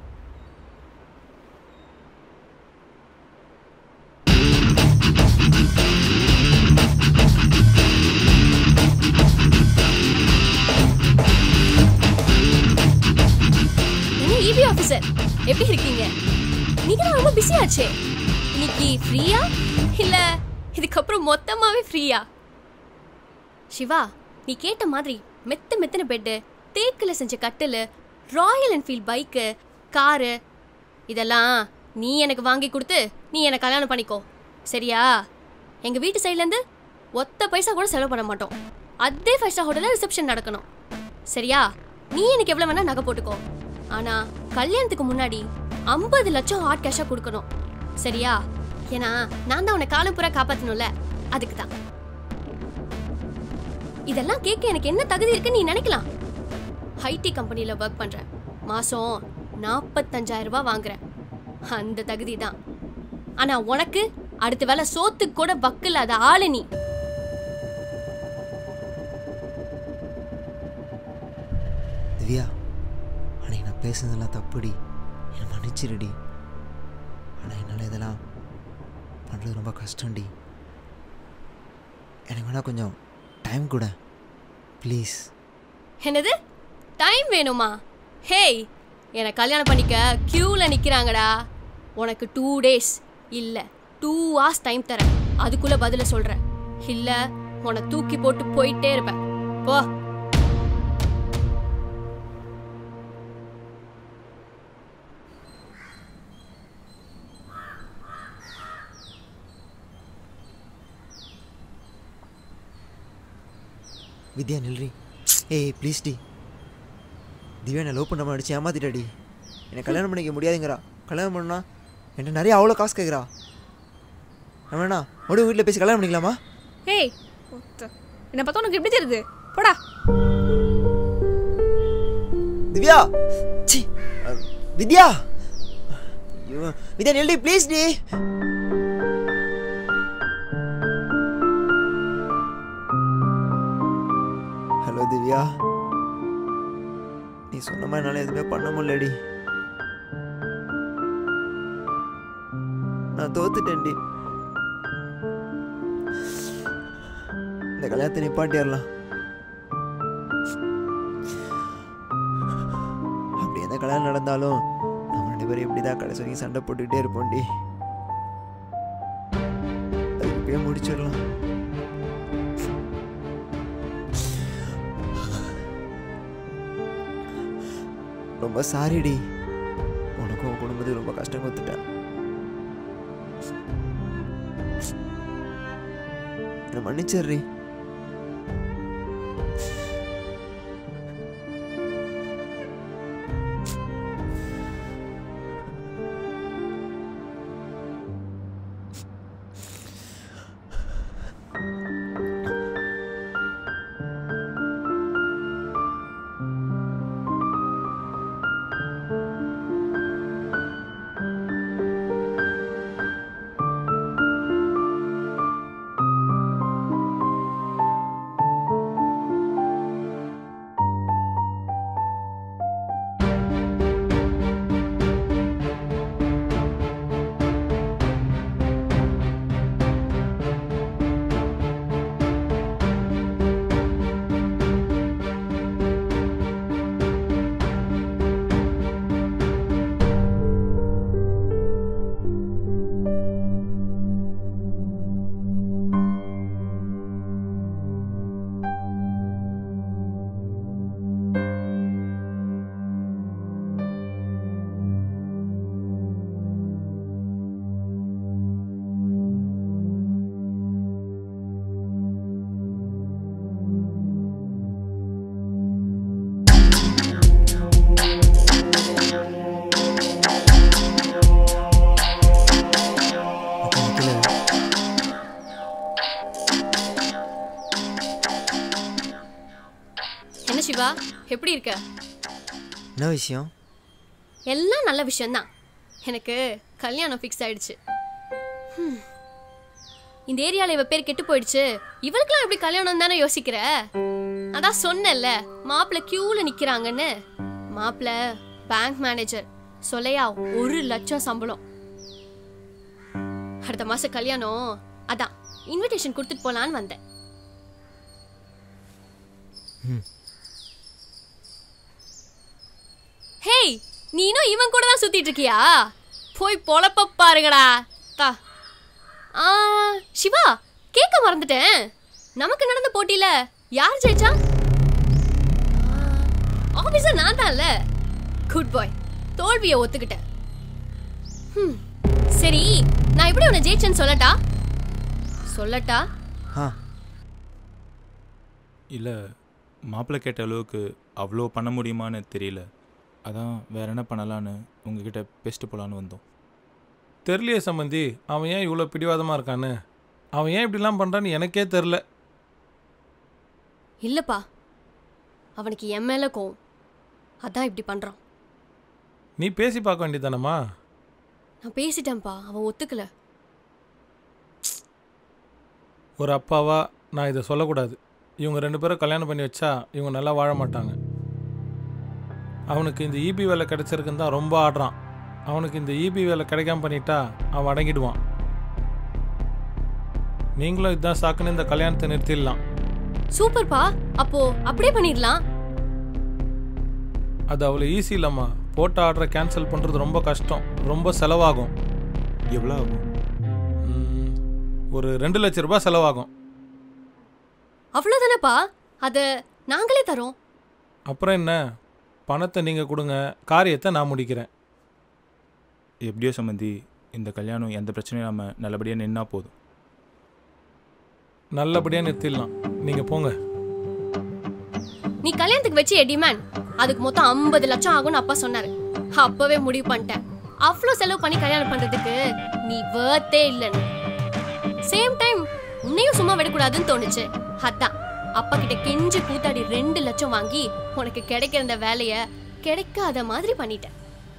என்ன இபி ஆபீசர் எப்படி இருக்கீங்க நீங்க தான் ரொம்ப பிஸி ஆச்சே இன்னைக்கு ஃப்ரீயா இல்ல இதுக்கப்புறம் மொத்தமாவே ஃப்ரீயா சிவா நீ கேட்ட மாதிரி மெத்த மெத்தன பெட்டு தேக்கில் செஞ்ச கட்டில் ராயல் என்ஃபீல்ட் பைக்கு காரு இதெல்லாம் நீ எனக்கு வாங்கி கொடுத்து நீ எனக்கு கல்யாணம் பண்ணிக்கோ சரியா எங்க வீட்டு சைட்லேருந்து ஒத்த பைசா கூட செலவு பண்ண மாட்டோம் அதே ஃபைவ் ஸ்டார் ஹோட்டலில் ரிசப்ஷன் நடக்கணும் சரியா நீ எனக்கு எவ்வளவு வேணா நகை போட்டுக்கோ ஆனா கல்யாணத்துக்கு முன்னாடி ஐம்பது லட்சம் ஹாட் கேஷா கொடுக்கணும் சரியா ஏன்னா நான் தான் உன்னை காலம் பூரா காப்பாத்தணும்ல அதுக்கு தான் இதெல்லாம் கேட்க எனக்கு என்ன தகுதி இருக்குன்னு நீ நினைக்கலாம் ஐடி கம்பெனியில் ஒர்க் பண்றேன் மாசம் நாற்பத்தஞ்சாயிரம் ரூபாய் வாங்குறேன் அந்த தகுதி தான் ஆனா உனக்கு அடுத்த வேலை சோத்துக்கு கூட வக்கில்லாத ஆளு நீ திவ்யா அன்னைக்கு நான் பேசுனதெல்லாம் தப்புடி என்னை மன்னிச்சிருடி ஆனால் என்னால் இதெல்லாம் பண்ணுறது ரொம்ப கஷ்டம்டி எனக்கு வேணா கொஞ்சம் டைம் கூட ப்ளீஸ் என்னது டைம் வேணுமா ஹேய் என்னை கல்யாணம் பண்ணிக்க க்யூவில் நிற்கிறாங்கடா உனக்கு டூ டேஸ் இல்லை டூ ஹவர்ஸ் டைம் தரேன் அதுக்குள்ளே பதில சொல்கிறேன் இல்லை உன்னை தூக்கி போட்டு போயிட்டே இருப்பேன் போ வித்யா நில்றி ஏய் ப்ளீஸ் டி திவ்யா என்னை லவ் பண்ண அடிச்சு ஏமாத்திட்டாடி என்னை கல்யாணம் பண்ணிக்க முடியாதுங்கிறா கல்யாணம் பண்ணா என்கிட்ட நிறைய அவ்வளோ காசு கேட்குறா நான் வேணா மறுபடியும் வீட்டில் பேசி கல்யாணம் பண்ணிக்கலாமா ஏய் ஒத்த. என்னை பார்த்தா உனக்கு எப்படி தெரியுது போடா திவ்யா சி வித்யா ஐயோ, வித்யா நில்டி ப்ளீஸ் டி ஹலோ திவ்யா நீ சொன்ன மாதிரி என்னால் எதுவுமே பண்ண முடியலடி நான் தோத்துட்டேன்டி இந்த கல்யாணத்தை நிப்பாட்டிடலாம் அப்படி எந்த கல்யாணம் நடந்தாலும் நம்ம ரெண்டு பேரும் இப்படி தான் கடைசி வரைக்கும் சண்டை போட்டுக்கிட்டே இருப்போம்டி வாழ்க்கையை முடிச்சிடலாம் ரொம்ப சாரிடி உனக்கும் உன் குடும்பத்துக்கு ரொம்ப கஷ்டம் கொடுத்துட்டேன் என்னை மன்னிச்சிடுறி என்ன சிவா எப்படி இருக்க என்ன விஷயம் எல்லாம் நல்ல விஷயம்தான் எனக்கு கல்யாணம் ஃபிக்ஸ் ஆயிடுச்சு ஹம். இந்த ஏரியால இவ பேர் கெட்டு போயிடுச்சு இவளுக்கெல்லாம் எப்படி கல்யாணம் தானே யோசிக்கிற அதான் சொன்னேன்ல மாப்பிள்ள கியூல நிக்கிறாங்கன்னு மாப்பிள்ள பேங்க் மேனேஜர் சொல்லையா ஒரு லட்சம் சம்பளம் அடுத்த மாசம் கல்யாணம் அதான் இன்விடேஷன் கொடுத்துட்டு போலான்னு வந்தேன் ஹேய் நீ இன்னும் இவன் கூட தான் சுத்திட்டு இருக்கியா போய் பொழப்ப பாருங்கடா தா ஆ சிவா கேட்க மறந்துட்டேன் நமக்கு நடந்த போட்டியில யார் ஜெயிச்சா ஆபீசர் நான் தான்ல குட் பாய் தோல்வியை ஒத்துக்கிட்டேன் ஹம், சரி நான் எப்படி உன்னை ஜெயிச்சேன்னு சொல்லட்டா சொல்லட்டா ஆ இல்லை மாப்பிள்ளை கேட்ட அளவுக்கு அவ்வளோ பண்ண முடியுமான்னு தெரியல அதான் வேற என்ன பண்ணலான்னு உங்ககிட்ட பேசிட்டு போகலான்னு வந்தோம் தெரியலையே சம்பந்தி அவன் ஏன் இவ்வளோ பிடிவாதமாக இருக்கான்னு அவன் ஏன் இப்படிலாம் பண்ணுறான்னு எனக்கே தெரில இல்லப்பா அவனுக்கு என் மேல கோவம் அதான் இப்படி பண்றான் நீ பேசி பார்க்க வேண்டியதானம்மா நான் பேசிட்டேன்ப்பா அவன் ஒத்துக்கல ஒரு அப்பாவா நான் இதை சொல்லக்கூடாது இவங்க ரெண்டு பேரும் கல்யாணம் பண்ணி வச்சா இவங்க நல்லா வாழ மாட்டாங்க அவனுக்கு இந்த இபி வேலை கிடைச்சிருக்குன்னு தான் ரொம்ப ஆடுறான் அவனுக்கு இந்த இபி வேலை கிடைக்காம பண்ணிட்டா அவன் அடங்கிடுவான் நீங்களும் இதுதான் சாக்குன்னு இந்த கல்யாணத்தை நிறுத்திடலாம் சூப்பர்ப்பா அப்போ அப்படியே பண்ணிடலாம் அது அவ்வளோ ஈஸி இல்லைம்மா போட்ட ஆர்டரை கேன்சல் பண்ணுறது ரொம்ப கஷ்டம் ரொம்ப செலவாகும் எவ்வளோ ஆகும் ம், ஒரு ரெண்டு லட்ச ரூபாய் செலவாகும் அவ்வளவுதானப்பா அத நாங்களே தரோம் அப்புறம் என்ன பணத்தை நீங்கள் கொடுங்க காரியத்தை நான் முடிக்கிறேன் எப்படியோ சம்மந்தி இந்த கல்யாணம் எந்த பிரச்சனையும் இல்லாமல் நல்லபடியாக நின்னா போதும் நல்லபடியாக நிறுத்திடலாம் நீங்கள் போங்க நீ கல்யாணத்துக்கு வச்சு டிமாண்ட் அதுக்கு மொத்தம் ஐம்பது லட்சம் ஆகும்னு அப்பா சொன்னாரு அப்பவே முடிவு பண்ணிட்டேன் அவ்வளோ செலவு பண்ணி கல்யாணம் பண்றதுக்கு நீ வேர்த்தே இல்லைன்னு சேம் டைம் உன்னையும் சும்மா விடக்கூடாதுன்னு தோணுச்சு அதான் அப்பா கிட்ட கெஞ்சி கூத்தாடி ரெண்டு லட்சம் வாங்கி உனக்கு கிடைக்கிற இந்த வேலைய கிடைக்காத மாதிரி பண்ணிட்டேன்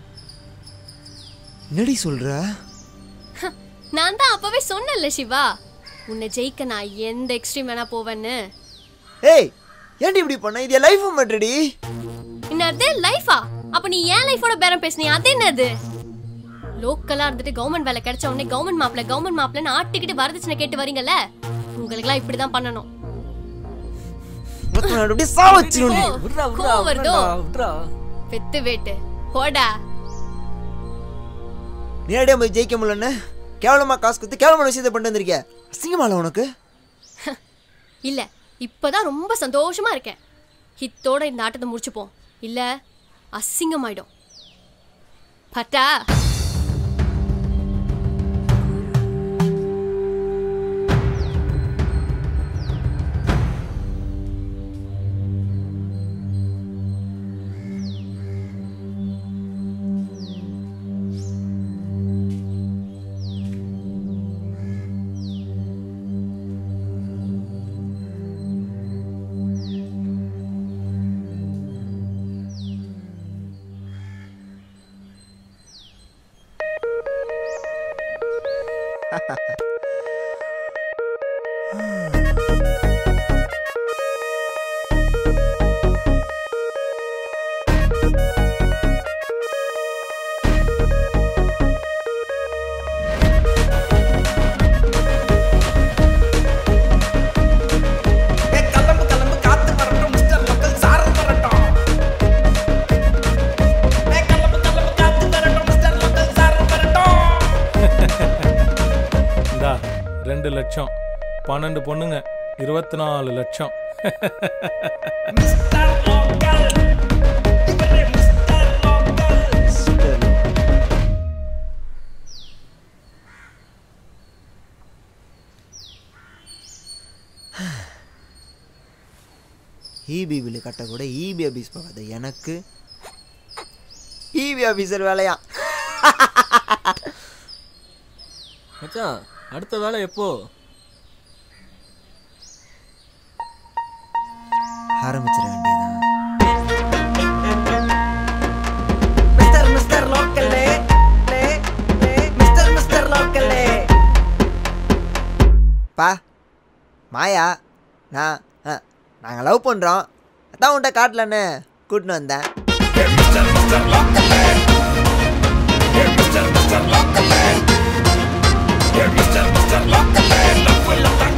என்னடி சொல்ற நான் தான் அப்பவே சொன்னேன்ல சிவா உன்னை ஜெயிக்க நான் எந்த எக்ஸ்ட்ரீம் வேணா போவேன்னு ஏய் ஏன்டி இப்படி பண்ண இது என் லைஃப் மட்டுடி என்னது லைஃபா அப்ப நீ ஏன் லைஃபோட பேரம் பேசுனியா அது என்னது லோக்கலா இருந்துட்டு கவர்மெண்ட் வேலை கிடைச்ச உடனே கவர்மெண்ட் மாப்பிள்ள கவர்மெண்ட் மாப்பிள்ளன்னு ஆட்டிக்கிட்டு வரதட்சணை கேட்டு வரீங்கல்ல உங்களுக்குலாம் இப்படிதான் பண்ணணும் அப்படியே சாவச்சிரும் நீ. ஓ, கோவம் வருதோ பெத்து வேட்டு போடா நேரடியாக போய் ஜெயிக்க முடியலன்னு கேவலமா காசு கொடுத்து கேவலமான விஷயத்தை பண்ணிட்டு வந்திருக்க அசிங்கமால உனக்கு இல்ல இப்பதான் ரொம்ப சந்தோஷமா இருக்கேன் ஹித்தோட இந்த ஆட்டத்தை முடிச்சுப்போம் இல்ல அசிங்கமாயிடும் பட்டா இந்தா ரெண்டு லட்சம் பன்னெண்டு பொண்ணுங்க இருபத்தி நாலு லட்சம் இபி பில்லு கட்ட கூட இபி ஆஃபீஸ் போகாது எனக்கு இபி ஆஃபீஸர் வேலையா மச்சான் அடுத்த வேலை எப்போ ஆரம்பிச்சிட வேண்டியதான் மிஸ்டர் மிஸ்டர் லோக்கல்லே மிஸ்டர் மிஸ்டர் லோக்கல்லே பா மாயா நான் நாங்கள் லவ் பண்ணுறோம் அதான் உன்ட்ட காட்டலன்னு கூட்டின்னு வந்தேன் மிஸ்டர் மிஸ்டர் லோக்கல்லே